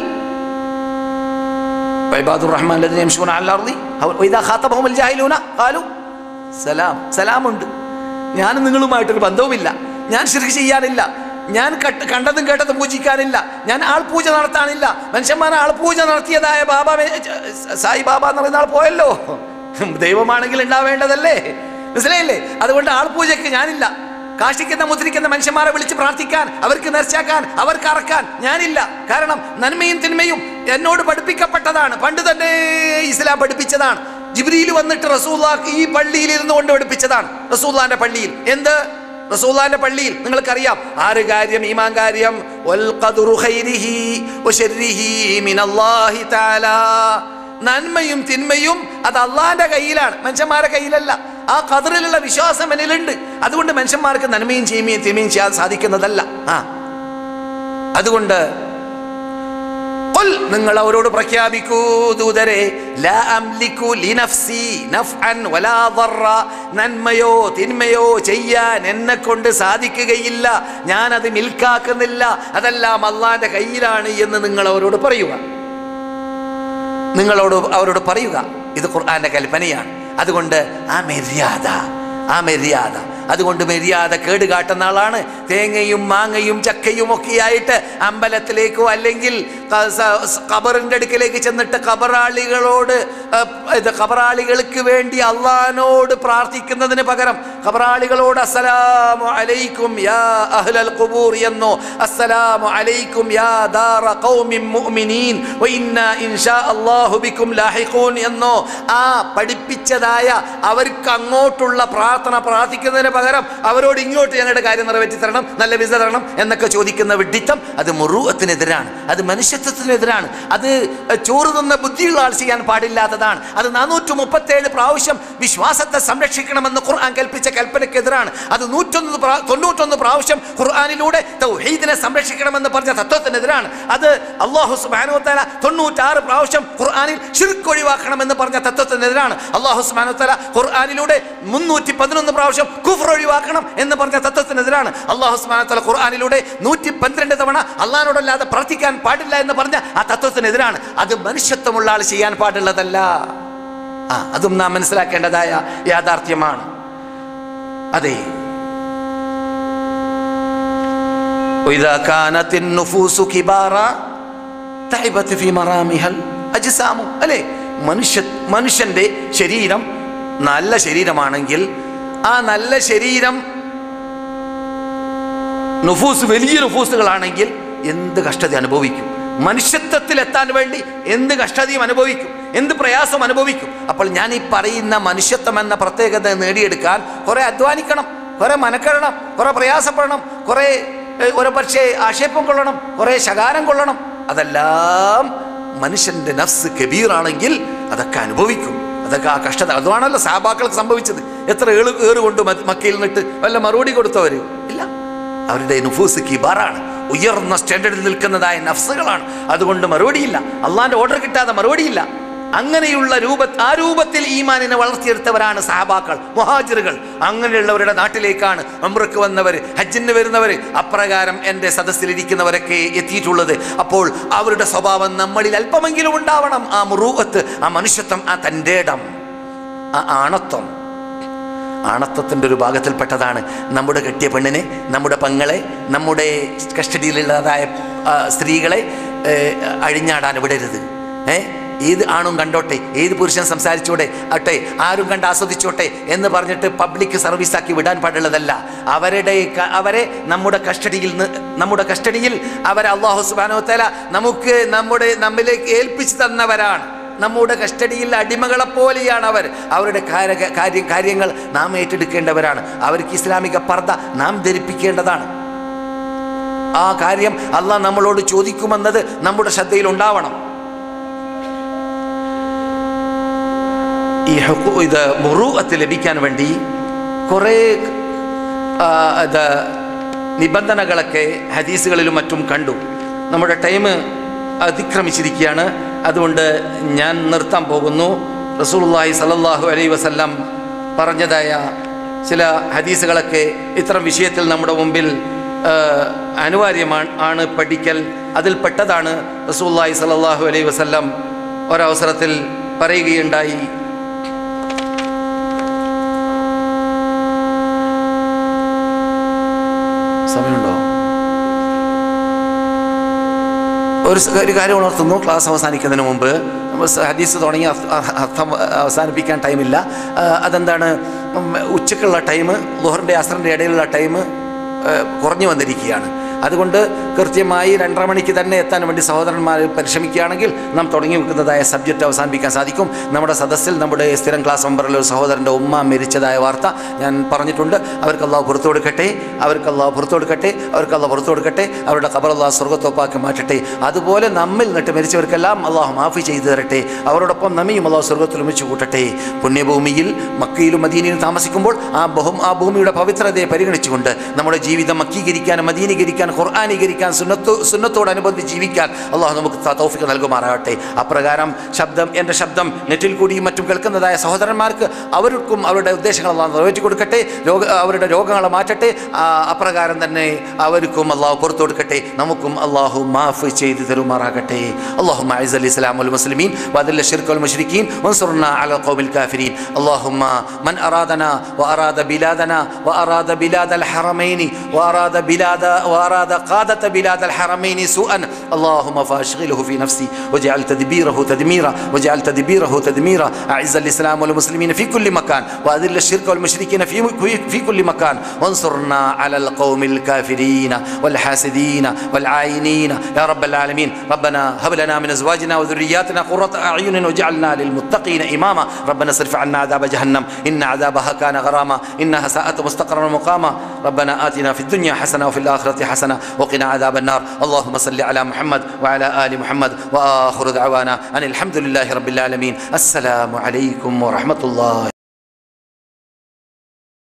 وعباد الرحمن الذين يمشون على الارض هو- واذا خاطبهم الجاهلون قالوا സലാം സലാമുണ്ട് ഞാൻ നിങ്ങളുമായിട്ടൊരു ബന്ധവുമില്ല ഞാൻ ശിർക്ക് ചെയ്യാനില്ല ഞാൻ കട്ട് കണ്ടതും കേട്ടതും പൂജിക്കാനില്ല ഞാൻ ആൾപൂജ നടത്താനില്ല മനുഷ്യന്മാരെ ആൾപൂജ നടത്തിയതായ ബാബ സായി ബാബ എന്ന് പറയുന്ന ആൾ പോയല്ലോ ദൈവമാണെങ്കിൽ ഉണ്ടാവേണ്ടതല്ലേ മനസ്സിലായില്ലേ അതുകൊണ്ട് ആൾപൂജയ്ക്ക് ഞാനില്ല കാശിക്കുന്ന മുദ്രിക്കുന്ന മനുഷ്യന്മാരെ വിളിച്ച് പ്രാർത്ഥിക്കാൻ അവർക്ക് നേർച്ചാക്കാൻ അവർക്ക് അറക്കാൻ ഞാനില്ല കാരണം നന്മയും തിന്മയും എന്നോട് പഠിപ്പിക്കപ്പെട്ടതാണ് പണ്ട് തന്നെ ഇസ്ലാം പഠിപ്പിച്ചതാണ് ജിബ്രീൽ വന്നിട്ട് റസൂല്ലാക്ക് ഈ പള്ളിയിൽ ഇരുന്ന് കൊണ്ട് പഠിപ്പിച്ചതാണ് റസൂല്ലാന്റെ പള്ളിയിൽ എന്ത് റസൂല്ലാന്റെ പള്ളിയിൽ നിങ്ങൾക്കറിയാം ആറ് കാര്യം ഈമാൻ കാര്യം വൽ ഖദ്റു ഖൈരിഹി വശർരിഹി മിനല്ലാഹി തആല നന്മയും തിന്മയും അത് അള്ളാന്റെ കയ്യിലാണ് മനുഷ്യന്മാരുടെ കയ്യിലല്ല ആ കതിറിലുള്ള വിശ്വാസം എന്നിലുണ്ട് അതുകൊണ്ട് മനുഷ്യന്മാർക്ക് നന്മയും ചെയ്യുകയും തിന്മയും ചെയ്യാൻ സാധിക്കുന്നതല്ല ആ അതുകൊണ്ട് ഖുൽ നിങ്ങൾ അവരോട് പ്രഖ്യാപിക്കൂ ദൂതരെ ലാ അംലികു ലിനഫ്സി നഫ്അൻ വലാ ضر നന്മയോ തിന്മയോ ചെയ്യാൻ എന്നെ കൊണ്ട് സാധിക്കുകയില്ല ഞാൻ അത് മിൽക്കാക്കുന്നില്ല അതെല്ലാം അള്ളാന്റെ കയ്യിലാണ് എന്ന് നിങ്ങൾ അവരോട് പറയുക നിങ്ങളോട് അവരോട് പറയുക ഇത് ഖുർആന്റെ കൽപ്പനയാണ് അതുകൊണ്ട് ആ മര്യാദ ആ മര്യാദ അതുകൊണ്ട് മര്യാദ കേട് കാട്ടുന്ന ആളാണ് തേങ്ങയും മാങ്ങയും ചക്കയും ഒക്കെ ആയിട്ട് അമ്പലത്തിലേക്കോ അല്ലെങ്കിൽ ക- സ- സ് ഖബറിന്റെ അടുക്കലേക്ക് ചെന്നിട്ട് ഖബറാളികളോട് അഹ്, ഇത് ഖബറാളികൾക്ക് വേണ്ടി അള്ളഹാനോട് പ്രാർത്ഥിക്കുന്നതിന് പകരം ഖബറാളികളോട് അസ്സലാമു അലൈക്കും യാ അഹ്ലൽ ഖുബൂർ എന്നോ അസ്സലാമു അലൈക്കും യാ ദാറ ഖൗമിൻ മുഅ്മിനീൻ വ ഇന്നാ ഇൻഷാ അല്ലാഹു ബിക്കും ലാഹിഖൂൻ എന്നോ ആ പഠിപ്പിച്ചതായ അവർക്ക് അങ്ങോട്ടുള്ള പ്രാർത്ഥന പ്രാർത്ഥിക്കുന്നതിന് പകരം അവരോട് ഇങ്ങോട്ട് ഞങ്ങളുടെ കാര്യം നിറവേറ്റി തരണം നല്ല വിസ തരണം എന്നൊക്കെ ചോദിക്കുന്ന വിഡിത്തം അത് മുറുവത്തിനെതിരാണ് അത് മനുഷ്യ മനുഷ്യത്വത്തിനെതിരാണ് അത് ചോറ് തന്ന ബുദ്ധിയുള്ള ആൾ ചെയ്യാൻ പാടില്ലാത്തതാണ് അത് നാനൂറ്റി മുപ്പത്തേഴ് പ്രാവശ്യം വിശ്വാസത്തെ സംരക്ഷിക്കണമെന്ന് ഖുർആൻ കൽപ്പിച്ച കൽപ്പനയ്ക്കെതിരാണ് അത് നൂറ്റൊന്ന് പ്രാ- തൊണ്ണൂറ്റൊന്ന് പ്രാവശ്യം ഖുർആാനിലൂടെ തൗഹീദിനെ സംരക്ഷിക്കണമെന്ന് പറഞ്ഞ തത്വത്തിനെതിരാണ് അത് അള്ളാഹു സുബാനുത്തല തൊണ്ണൂറ്റാറ് പ്രാവശ്യം ഖുർആാനിൽ ഷിർക്ക് ഒഴിവാക്കണമെന്ന് പറഞ്ഞ തത്വത്തിനെതിരാണ് അള്ളാഹു സുബാനുത്തല ഖുർആാനിലൂടെ മുന്നൂറ്റി പതിനൊന്ന് പ്രാവശ്യം കുഫർ ഒഴിവാക്കണം എന്ന് പറഞ്ഞ തത്വത്തിനെതിരാണ് അള്ളാഹു സുബാനുത്തല ഖുർആാനിലൂടെ നൂറ്റി പന്ത്രണ്ട് തവണ അള്ളഹാനോടല്ലാതെ പ്രാർത്ഥിക്കാൻ പാടില്ല എന്ന് പറഞ്ഞ ആ തത്വത്തിനെതിരാണ് അത് മനുഷ്യത്വമുള്ള ആൾ ചെയ്യാൻ പാടുള്ളതല്ല ആ അതും നാം മനസ്സിലാക്കേണ്ടതായ യാഥാർത്ഥ്യമാണ് അതെ وإذا كانت النفوس كبارا تعبت في مرامها الأجسام അല്ലേ മനുഷ്യ മനുഷ്യന്റെ ശരീരം നല്ല ശരീരമാണെങ്കിൽ ആ നല്ല ശരീരം നുഫൂസ് വലിയ നുഫൂസുകളാണെങ്കിൽ എന്ത് കഷ്ടത അനുഭവിക്കും മനുഷ്യത്വത്തിൽ എത്താൻ വേണ്ടി എന്ത് കഷ്ടതയും അനുഭവിക്കും എന്ത് പ്രയാസം അനുഭവിക്കും അപ്പോൾ ഞാൻ ഈ പറയുന്ന മനുഷ്യത്വം എന്ന പ്രത്യേകത നേടിയെടുക്കാൻ കുറെ അധ്വാനിക്കണം കുറെ മനക്കെടണം കുറെ പ്രയാസപ്പെടണം കുറെ ഏഹ്, ഒരു പക്ഷേ ആക്ഷേപം കൊള്ളണം കുറെ ശകാരം കൊള്ളണം അതെല്ലാം മനുഷ്യന്റെ നഫ്സ് കബീറാണെങ്കിൽ അതൊക്കെ അനുഭവിക്കും അതൊക്കെ ആ കഷ്ടത അതുമാണല്ലോ സാബാക്കൾക്ക് സംഭവിച്ചത് എത്ര ഏള് ഏറ് കൊണ്ട് മ- മക്കയിൽ നിന്നിട്ട് വല്ല മറുപടി കൊടുത്തവര് ഇല്ല അവരുടെ നുഫൂസ് കിബാറാണ് ഉയർന്ന സ്റ്റാൻഡേർഡിൽ നിൽക്കുന്നതായ നഫ്സുകളാണ് അതുകൊണ്ട് മറുപടിയില്ല അള്ളാന്റെ ഓർഡർ കിട്ടാതെ മറുപടിയില്ല അങ്ങനെയുള്ള രൂപ ആ രൂപത്തിൽ ഈമാനിനെ വളർത്തിയെടുത്തവരാണ് സഹാബാക്കൾ മുഹാജിറുകൾ അങ്ങനെയുള്ളവരുടെ നാട്ടിലേക്കാണ് അമ്രക്ക് വന്നവർ ഹജ്ജിന് വരുന്നവർ അപ്രകാരം എൻ്റെ സദസ്സിലിരിക്കുന്നവരൊക്കെ എത്തിയിട്ടുള്ളത് അപ്പോൾ അവരുടെ സ്വഭാവം നമ്മളിൽ അല്പമെങ്കിലും ഉണ്ടാവണം ആ മുറൂവത്ത് ആ മനുഷ്യത്വം ആ തൻ്റെ ഇടം ആ ആണത്വം ആണത്വത്തിൻ്റെ ഒരു ഭാഗത്തിൽപ്പെട്ടതാണ് നമ്മുടെ കെട്ടിയ പെണ്ണിനെ നമ്മുടെ പങ്ങളെ നമ്മുടെ കസ്റ്റഡിയിലുള്ളതായ ആ, സ്ത്രീകളെ ഏ, അഴിഞ്ഞാടാൻ വിടരുത് ഏ ഏത് ആണും കണ്ടോട്ടെ ഏത് പുരുഷൻ സംസാരിച്ചോട്ടെ ആട്ടെ ആരും കണ്ട് ആസ്വദിച്ചോട്ടെ എന്ന് പറഞ്ഞിട്ട് പബ്ലിക് സർവീസാക്കി വിടാൻ പാടുള്ളതല്ല അവരുടെ ക- അവരെ നമ്മുടെ കസ്റ്റഡിയിൽ നി- നമ്മുടെ കസ്റ്റഡിയിൽ അവരെ അള്ളാഹു സുബാനോത്തല നമുക്ക് നമ്മുടെ നമ്മിലേക്ക് ഏൽപ്പിച്ചു തന്നവരാണ് നമ്മുടെ കസ്റ്റഡിയിൽ അടിമകളെ പോലെയാണ് അവർ അവരുടെ കാര്യ- കാര്യം കാര്യങ്ങൾ നാം ഏറ്റെടുക്കേണ്ടവരാണ് അവർക്ക് ഇസ്ലാമിക പർദ്ദ നാം ധരിപ്പിക്കേണ്ടതാണ് ആ കാര്യം അള്ളാഹ് നമ്മളോട് ചോദിക്കുമെന്നത് നമ്മുടെ ശ്രദ്ധയിൽ ഉണ്ടാവണം ഈ ഹുക്കു ഇത് മുറുഅത്ത് ലഭിക്കാൻ വേണ്ടി കുറേ ആ, ഇത് നിബന്ധനകളൊക്കെ ഹദീസുകളിലും മറ്റും കണ്ടു നമ്മുടെ ടൈം അതിക്രമിച്ചിരിക്കുകയാണ് അതുകൊണ്ട് ഞാൻ നിർത്താൻ പോകുന്നു റസൂലുള്ളാഹി സല്ലല്ലാഹു അലൈഹി വസല്ലം പറഞ്ഞതായ ചില ഹദീസുകളൊക്കെ ഇത്തരം വിഷയത്തിൽ നമ്മുടെ മുമ്പിൽ ആ, അനിവാര്യമാണ് ആണ് പഠിക്കൽ അതിൽപ്പെട്ടതാണ് റസൂലുള്ളാഹി സല്ലല്ലാഹു അലൈഹി വസല്ലം ഒരവസരത്തിൽ പറയുകയുണ്ടായി സമയമുണ്ടോ ഒരു സ- ഒരു കാര്യം ഉണർത്തുന്നു ക്ലാസ് അവസാനിക്കുന്നതിന് മുമ്പ് നമ്മൾ സ- ഹദീസ് തുടങ്ങി അർത്ഥ- അ- അർത്ഥം അവസാനിപ്പിക്കാൻ ടൈമില്ല ആ, അതെന്താണ് ഉം, ഉച്ചക്കുള്ള ടൈം ലുഹറിൻ്റെ അസറിൻ്റെ ഇടയിലുള്ള ടൈം കുറഞ്ഞു വന്നിരിക്കുകയാണ് അതുകൊണ്ട് കൃത്യമായി രണ്ടര മണിക്ക് തന്നെ എത്താൻ വേണ്ടി സഹോദരന്മാർ പരിശ്രമിക്കുകയാണെങ്കിൽ നാം തുടങ്ങി വെക്കുന്നതായ സബ്ജക്റ്റ് അവസാനിപ്പിക്കാൻ സാധിക്കും നമ്മുടെ സദസ്സിൽ നമ്മുടെ സ്ഥിരം ക്ലാസ് മെമ്പറിൽ ഒരു സഹോദരൻ്റെ ഉമ്മ മരിച്ചതായ വാർത്ത ഞാൻ പറഞ്ഞിട്ടുണ്ട് അവർക്ക് അള്ളാഹ് പുറത്തു കൊടുക്കട്ടെ അവർക്ക് അള്ളാഹ് പുറത്തു കൊടുക്കട്ടെ അവർക്ക് അള്ളാഹ് പുറത്തു കൊടുക്കട്ടെ അവരുടെ കബർ അള്ളാഹ് സ്വർഗത്തോപ്പാക്കി മാറ്റട്ടെ അതുപോലെ നമ്മിൽ നിന്നിട്ട് മരിച്ചവർക്കെല്ലാം അള്ളാഹു മാഫി ചെയ്തു തരട്ടെ അവരോടൊപ്പം നമ്മയും അള്ളാഹു സ്വർഗത്തിൽ ഒരുമിച്ച് കൂട്ടട്ടെ പുണ്യഭൂമിയിൽ മക്കയിലും മദീനയിലും താമസിക്കുമ്പോൾ ആ ബഹു ആ ഭൂമിയുടെ പവിത്രതയെ പരിഗണിച്ചുകൊണ്ട് നമ്മുടെ ജീവിതം മക്കീകരിക്കാനും മദീനീകരിക്കാൻ ഖുർആാനീകരിക്കാൻ സുന്നത്തോ സുന്നത്തോടനുബന്ധിച്ച് ജീവിക്കാൻ അള്ളാഹു നമുക്ക് ത- തൗഫീഖ് നൽകുമാറാകട്ടെ അപ്രകാരം ശബ്ദം എൻ്റെ ശബ്ദം നെറ്റിൽ കൂടിയും മറ്റും കേൾക്കുന്നതായ സഹോദരന്മാർക്ക് അവർക്കും അവരുടെ ഉദ്ദേശങ്ങൾ അള്ളാഹു നിറവേറ്റി കൊടുക്കട്ടെ രോഗ അവരുടെ രോഗങ്ങളെ മാറ്റട്ടെ ആ, അപ്രകാരം തന്നെ അവർക്കും അള്ളാഹു പുറത്തു കൊടുക്കട്ടെ നമുക്കും അള്ളാഹു മാഫ് ചെയ്ത് തരുമാറാകട്ടെ അള്ളാഹു അലി الإسلام والمسلمين وأذل الشرك والمشركين وانصرنا على القوم الكافرين اللهم من أرادنا وأراد بلادنا وأراد بلاد الحرمين وأراد بلاد وأراد قادة بلاد الحرمين سوءا اللهم فأشغله في نفسي واجعل تدبيره تدميرا واجعل تدبيره تدميرا أعز الإسلام والمسلمين في كل مكان وأذل الشرك والمشركين في في كل مكان وانصرنا على القوم الكافرين والحاسدين والعاينين يا رب العالمين ربنا هب لنا من ازواجنا وذرياتنا قرة اعين واجعلنا للمتقين اماما ربنا اصرف عنا عذاب جهنم ان عذابها كان غراما انها ساءت مستقرا ومقاما ربنا اتنا في الدنيا حسنه وفي الاخره حسنه وقنا عذاب النار اللهم صل على محمد محمد وعلى آل محمد وآخر دعوانا أن الحمد لله رب العالمين السلام عليكم ورحمة الله